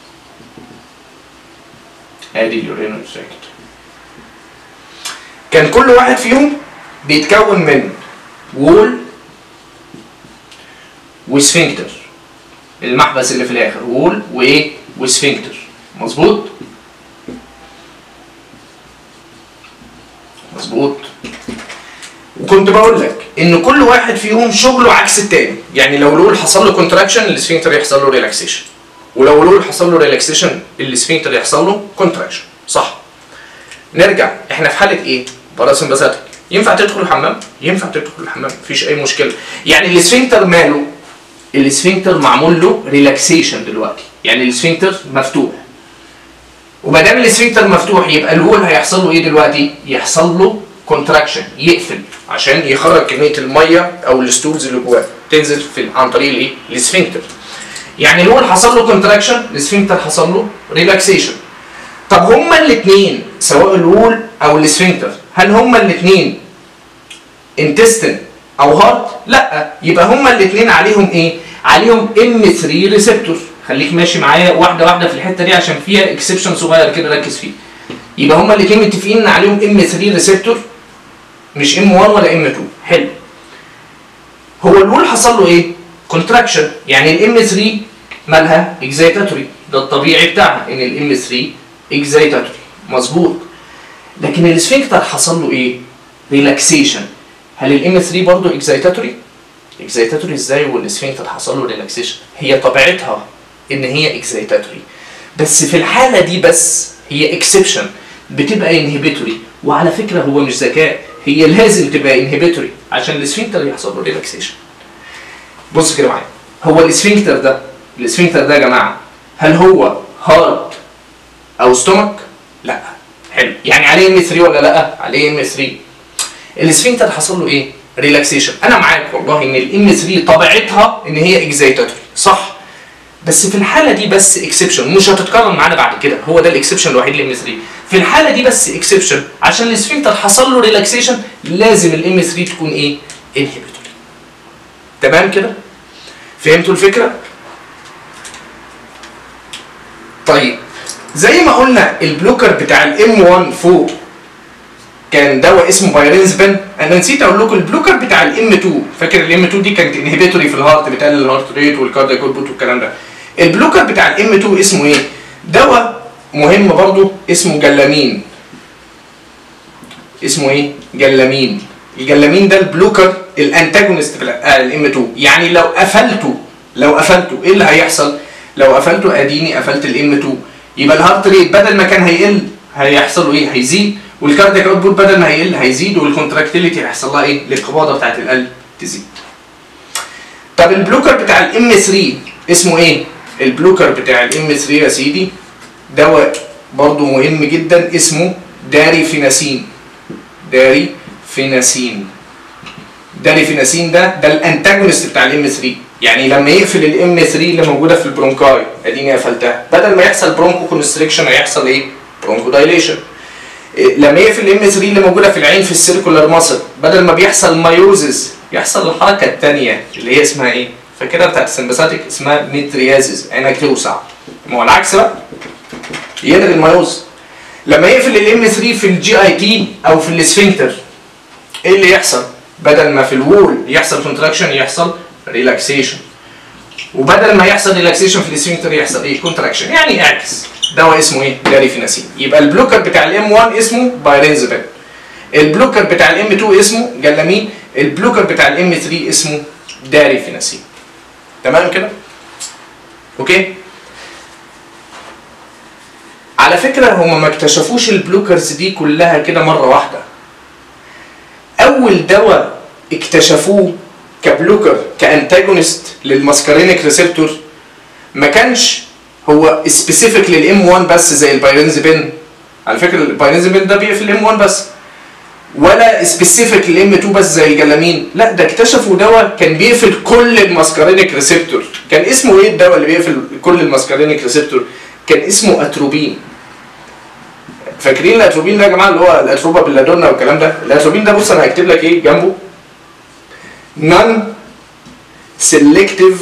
ادي اليورينري تراكت كان كل واحد فيهم بيتكون من وول وسفنكتر المحبس اللي في الاخر وول وايه وسفنكتر مظبوط مظبوط وكنت بقول لك ان كل واحد فيهم شغله عكس التاني يعني لو الول حصل له كونتراكشن السفنكتر يحصل له ريلاكسيشن ولو الول حصل له ريلاكسيشن السفنكتر يحصل له كونتراكشن صح نرجع احنا في حاله ايه باراسمباثيك ينفع تدخل الحمام ينفع تدخل الحمام مفيش اي مشكله يعني السفنكتر ماله السفنكتر معمول له ريلاكسيشن دلوقتي يعني السفنكتر مفتوح وما دام السفنكتر مفتوح يبقى الول هيحصل له ايه دلوقتي يحصل له كونتراكشن يقفل عشان يخرج كميه الميه او الستولز اللي جواه تنزل في عن طريق الايه السفنكتر يعني الول حصل له كونتراكشن السفنكتر حصل له ريلاكسيشن طب هما الاثنين سواء الول او السفنكتر هل هما الاثنين انتستين او هارت لا يبقى هما الاثنين عليهم ايه عليهم ام 3 ريسبتور خليك ماشي معايا واحده واحده في الحته دي عشان فيها اكسبشن صغير كده ركز فيه يبقى هما الاثنين متفقين ان عليهم ام 3 ريسبتور مش ام 1 ولا ام 2 حلو هو الول حصل له ايه كونتراكشن يعني الام 3 مالها اكزايتاتوري ده الطبيعي بتاعها ان الام 3 اكزايتاتوري مظبوط لكن السفنكتر حصل له ايه ريلاكسيشن هل الام 3 برضه اكزايتاتوري اكزايتاتوري ازاي والسفنكتر حصل له ريلاكسيشن هي طبيعتها ان هي اكزايتاتوري بس في الحاله دي بس هي اكسبشن بتبقى انهبيتوري وعلى فكره هو مش ذكاء هي لازم تبقى انهبيتوري عشان السفنكتر يحصل له ريلاكسيشن بص كده معايا هو السفنكتر ده السفنكتر ده يا جماعه هل هو هارت او ستومك لا حلو يعني عليه ام 3 ولا لا عليه ام 3 السفنكتر حصل له ايه ريلاكسيشن انا معاك والله ان الام 3 طبيعتها ان هي اكزايتاتوري صح بس في الحاله دي بس اكسبشن مش هتتكرر معانا بعد كده هو ده الاكسبشن الوحيد للام 3 في الحاله دي بس اكسبشن عشان السفنكتر حصل له ريلاكسيشن لازم الام 3 تكون ايه انهبيتوري تمام كده فهمتوا الفكره طيب زي ما قلنا البلوكر بتاع الام 1 فوق كان دواء اسمه بايرينزبن انا نسيت اقول لكم البلوكر بتاع الام 2 فاكر الام 2 دي كانت انهبيتوري في الهارت بتقلل الهارت ريت والكاردياك اوتبوت والكلام ده البلوكر بتاع الام 2 اسمه ايه دواء مهم برضو اسمه جلامين اسمه ايه جلامين الجلامين ده البلوكر الانتاجونست في الام 2 يعني لو قفلته لو قفلته ايه اللي هيحصل لو قفلته اديني قفلت الام 2 يبقى الهارت ريت بدل ما كان هيقل هيحصل له ايه هيزيد والكاردياك اوتبوت بدل ما هيقل هيزيد والكونتراكتيليتي هيحصل لها ايه الانقباضه بتاعت القلب تزيد طب البلوكر بتاع الام 3 اسمه ايه البلوكر بتاع الام 3 يا سيدي دواء برضو مهم جدا اسمه داري فيناسين داري فيناسين داري فيناسين ده ده الانتاجونست بتاع الام 3 يعني لما يقفل الام 3 اللي موجوده في البرونكاي اديني قفلتها بدل ما يحصل برونكو كونستريكشن هيحصل ايه برونكو دايليشن لما يقفل الام 3 اللي موجوده في العين في السيركولار ماسل بدل ما بيحصل مايوزز يحصل الحركه الثانيه اللي هي اسمها ايه فاكرها بتاعت السمباثيك اسمها ميتريازيس عينك توسع ما هو العكس بقى يلغي المايوز لما يقفل الام 3 في الجي اي تي او في الاسفنكتر ايه اللي يحصل بدل ما في الوول يحصل كونتراكشن يحصل ريلاكسيشن وبدل ما يحصل ريلاكسيشن في الاسفنكتر يحصل ايه كونتراكشن يعني اعكس دواء اسمه ايه داريفيناسين يبقى البلوكر بتاع الام 1 اسمه بايرينزابين البلوكر بتاع الام 2 اسمه جلامين البلوكر بتاع الام 3 اسمه داريفيناسين تمام كده اوكي على فكره هم ما اكتشفوش البلوكرز دي كلها كده مره واحده اول دواء اكتشفوه كبلوكر كانتاجونست للماسكارينيك ريسبتور ما كانش هو سبيسيفيك للام 1 بس زي البايرنزبين على فكره البايرنزبين ده بيقفل الام 1 بس ولا سبيسيفيك للام 2 بس زي الجلامين لا ده اكتشفوا دواء كان بيقفل كل الماسكارينيك ريسبتور كان اسمه ايه الدواء اللي بيقفل كل الماسكارينيك ريسبتور كان اسمه اتروبين فاكرين الاتروبين ده يا جماعه اللي هو الاتروبا باللادونا والكلام ده الاتروبين ده بص انا هكتب لك ايه جنبه نون سيلكتيف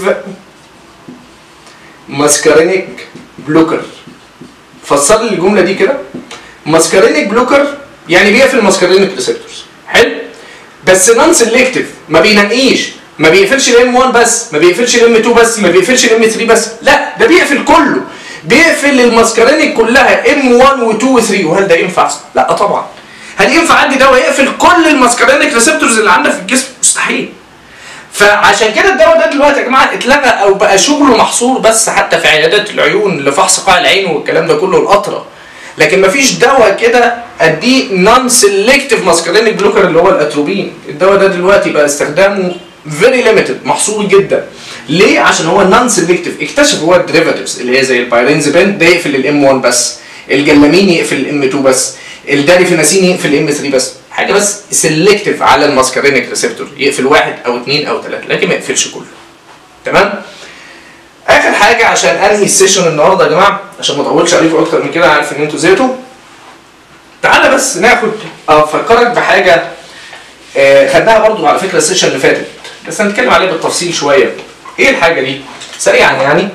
ماسكارينيك بلوكر فسر لي الجمله دي كده ماسكارينيك بلوكر يعني بيقفل ماسكارينيك ريسبتورز حلو بس نون سيلكتيف ما بينقيش ما بيقفلش الام 1 بس ما بيقفلش الام 2 بس ما بيقفلش الام 3 بس لا ده بيقفل كله بيقفل الماسكارينيك كلها ام 1 و2 و3 وهل ده ينفع؟ لا طبعا هل ينفع عندي دواء يقفل كل الماسكارينيك ريسبتورز اللي عندك في الجسم؟ مستحيل فعشان كده الدواء ده دلوقتي يا جماعه اتلغى او بقى شغله محصور بس حتى في عيادات العيون لفحص قاع العين والكلام ده كله القطره لكن مفيش دواء كده اديه نون سيلكتيف ماسكارينيك بلوكر اللي هو الاتروبين الدواء ده دلوقتي بقى استخدامه فيري ليميتد محصور جدا ليه عشان هو نون سيلكتيف اكتشف هو الديريفاتيفز اللي هي زي البايرينزبين ده يقفل الام 1 بس الجلامين يقفل الام 2 بس الداريفيناسين يقفل الام 3 بس حاجه بس سيلكتيف على الماسكارينيك ريسبتور يقفل واحد او اثنين او ثلاثه لكن ما يقفلش كله تمام اخر حاجه عشان انهي السيشن النهارده يا جماعه عشان ما اطولش عليكم اكتر من كده عارف ان انتوا زهقتوا تعالى بس ناخد افكرك بحاجه آه خدناها برضو على فكره السيشن اللي فاتت بس هنتكلم عليها بالتفصيل شويه ايه الحاجه دي سريعا يعني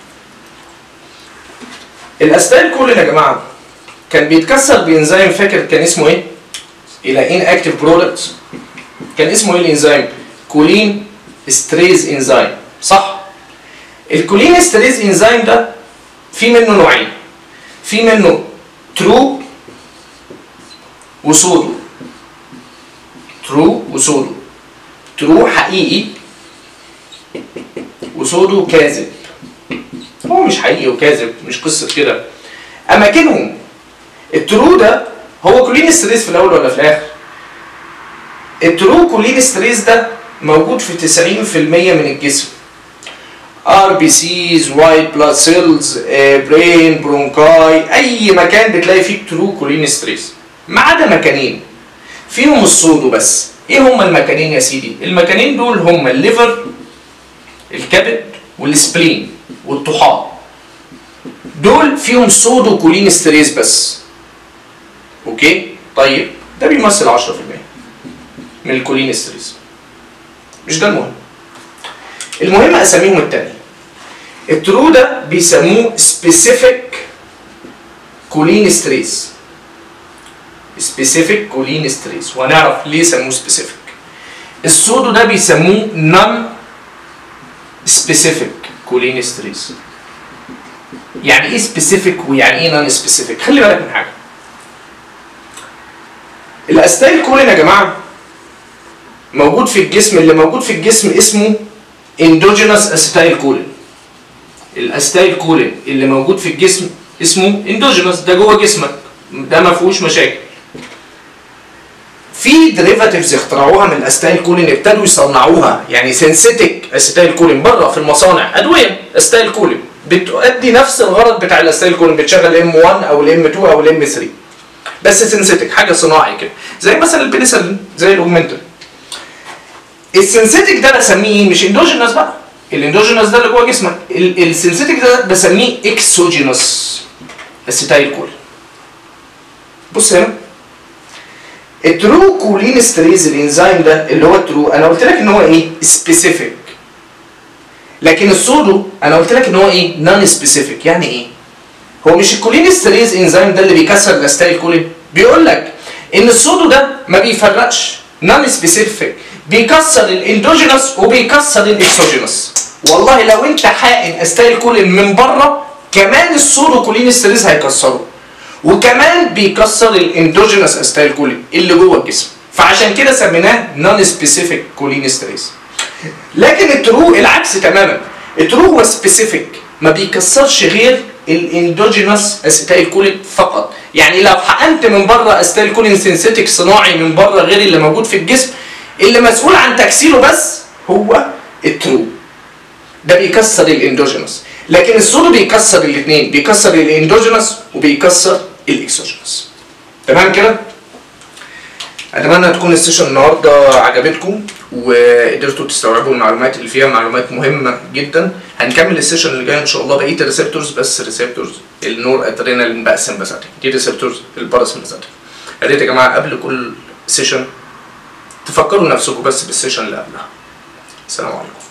الاستايل كولين يا جماعه كان بيتكسر بانزيم فاكر كان اسمه ايه الى ان اكتيف برودكت كان اسمه ايه الانزيم كولين ستريز انزيم صح الكولين ستريز انزيم ده في منه نوعين في منه ترو وسودو ترو وسودو ترو حقيقي وسودو كاذب هو مش حقيقي وكاذب مش قصه كده اماكنهم الترو ده هو كولين ستريس في الاول ولا في الاخر الترو كولين ستريس ده موجود في 90% من الجسم ار بي سيز وايت بلاد سيلز برين برونكاي اي مكان بتلاقي فيه ترو كولين ستريس ما عدا مكانين فيهم الصودو بس ايه هما المكانين يا سيدي المكانين دول هما الليفر الكبد والسبلين والطحال دول فيهم صودو كولين ستريس بس اوكي طيب ده بيمثل 10% من الكولين ستريس مش ده المهم المهم اساميهم التانية الترو ده بيسموه سبيسيفيك كولين ستريس سبيسيفيك كولين ستريس وهنعرف ليه سموه سبيسيفيك السودو ده بيسموه نون سبيسيفيك كولين ستريس يعني ايه سبيسيفيك ويعني ايه نون سبيسيفيك خلي بالك من حاجه الاستايل كولين يا جماعه موجود في الجسم اللي موجود في الجسم اسمه اندوجينوس استايل كولين الاستايل كولين اللي موجود في الجسم اسمه اندوجينوس ده جوه جسمك ده ما فيهوش مشاكل في ديريفاتيفز اخترعوها من الاستايل كولين ابتدوا يصنعوها يعني سينثيتك استايل كولين بره في المصانع ادويه استايل كولين بتؤدي نفس الغرض بتاع الاستايل كولين بتشغل ام 1 او الام 2 او الام 3 بس سينثيتك حاجه صناعي كده زي مثلا البنسلين زي الاوجمنتين السينثيتك ده بسميه ايه مش اندوجينوس بقى الاندوجينوس ده اللي جوه جسمك السينثيتك ده بسميه اكسوجينوس استايل كولين بص هنا الترو كولين ستريز الانزيم ده اللي هو الترو انا قلت لك ان هو ايه سبيسيفيك لكن السودو انا قلت لك ان هو ايه نون سبيسيفيك يعني ايه هو مش الكولين ستريز انزيم ده اللي بيكسر الاستايل كولين بيقول لك ان السودو ده ما بيفرقش نون سبيسيفيك بيكسر الاندوجينوس وبيكسر الاكسوجينوس والله لو انت حائن استايل كولين من بره كمان السودو كولين ستريز هيكسره وكمان بيكسر الاندوجينوس استايل كولين اللي جوه الجسم فعشان كده سميناه نون سبيسيفيك كولين ستريس لكن الترو العكس تماما الترو هو سبيسيفيك ما بيكسرش غير الاندوجينوس استايل كولين فقط يعني لو حقنت من بره استايل كولين سينثيتك صناعي من بره غير اللي موجود في الجسم اللي مسؤول عن تكسيره بس هو الترو ده بيكسر الاندوجينوس لكن السودو بيكسر الاثنين بيكسر الاندوجينوس وبيكسر الاكسوجينوس تمام كده اتمنى تكون السيشن النهارده عجبتكم وقدرتوا تستوعبوا المعلومات اللي فيها معلومات مهمه جدا هنكمل السيشن اللي جاي ان شاء الله بقيه الريسبتورز بس ريسبتورز النور ادرينالين بقى سمباثيك دي ريسبتورز الباراسمباثيك يا ريت يا جماعه قبل كل سيشن تفكروا نفسكم بس بالسيشن اللي قبلها السلام عليكم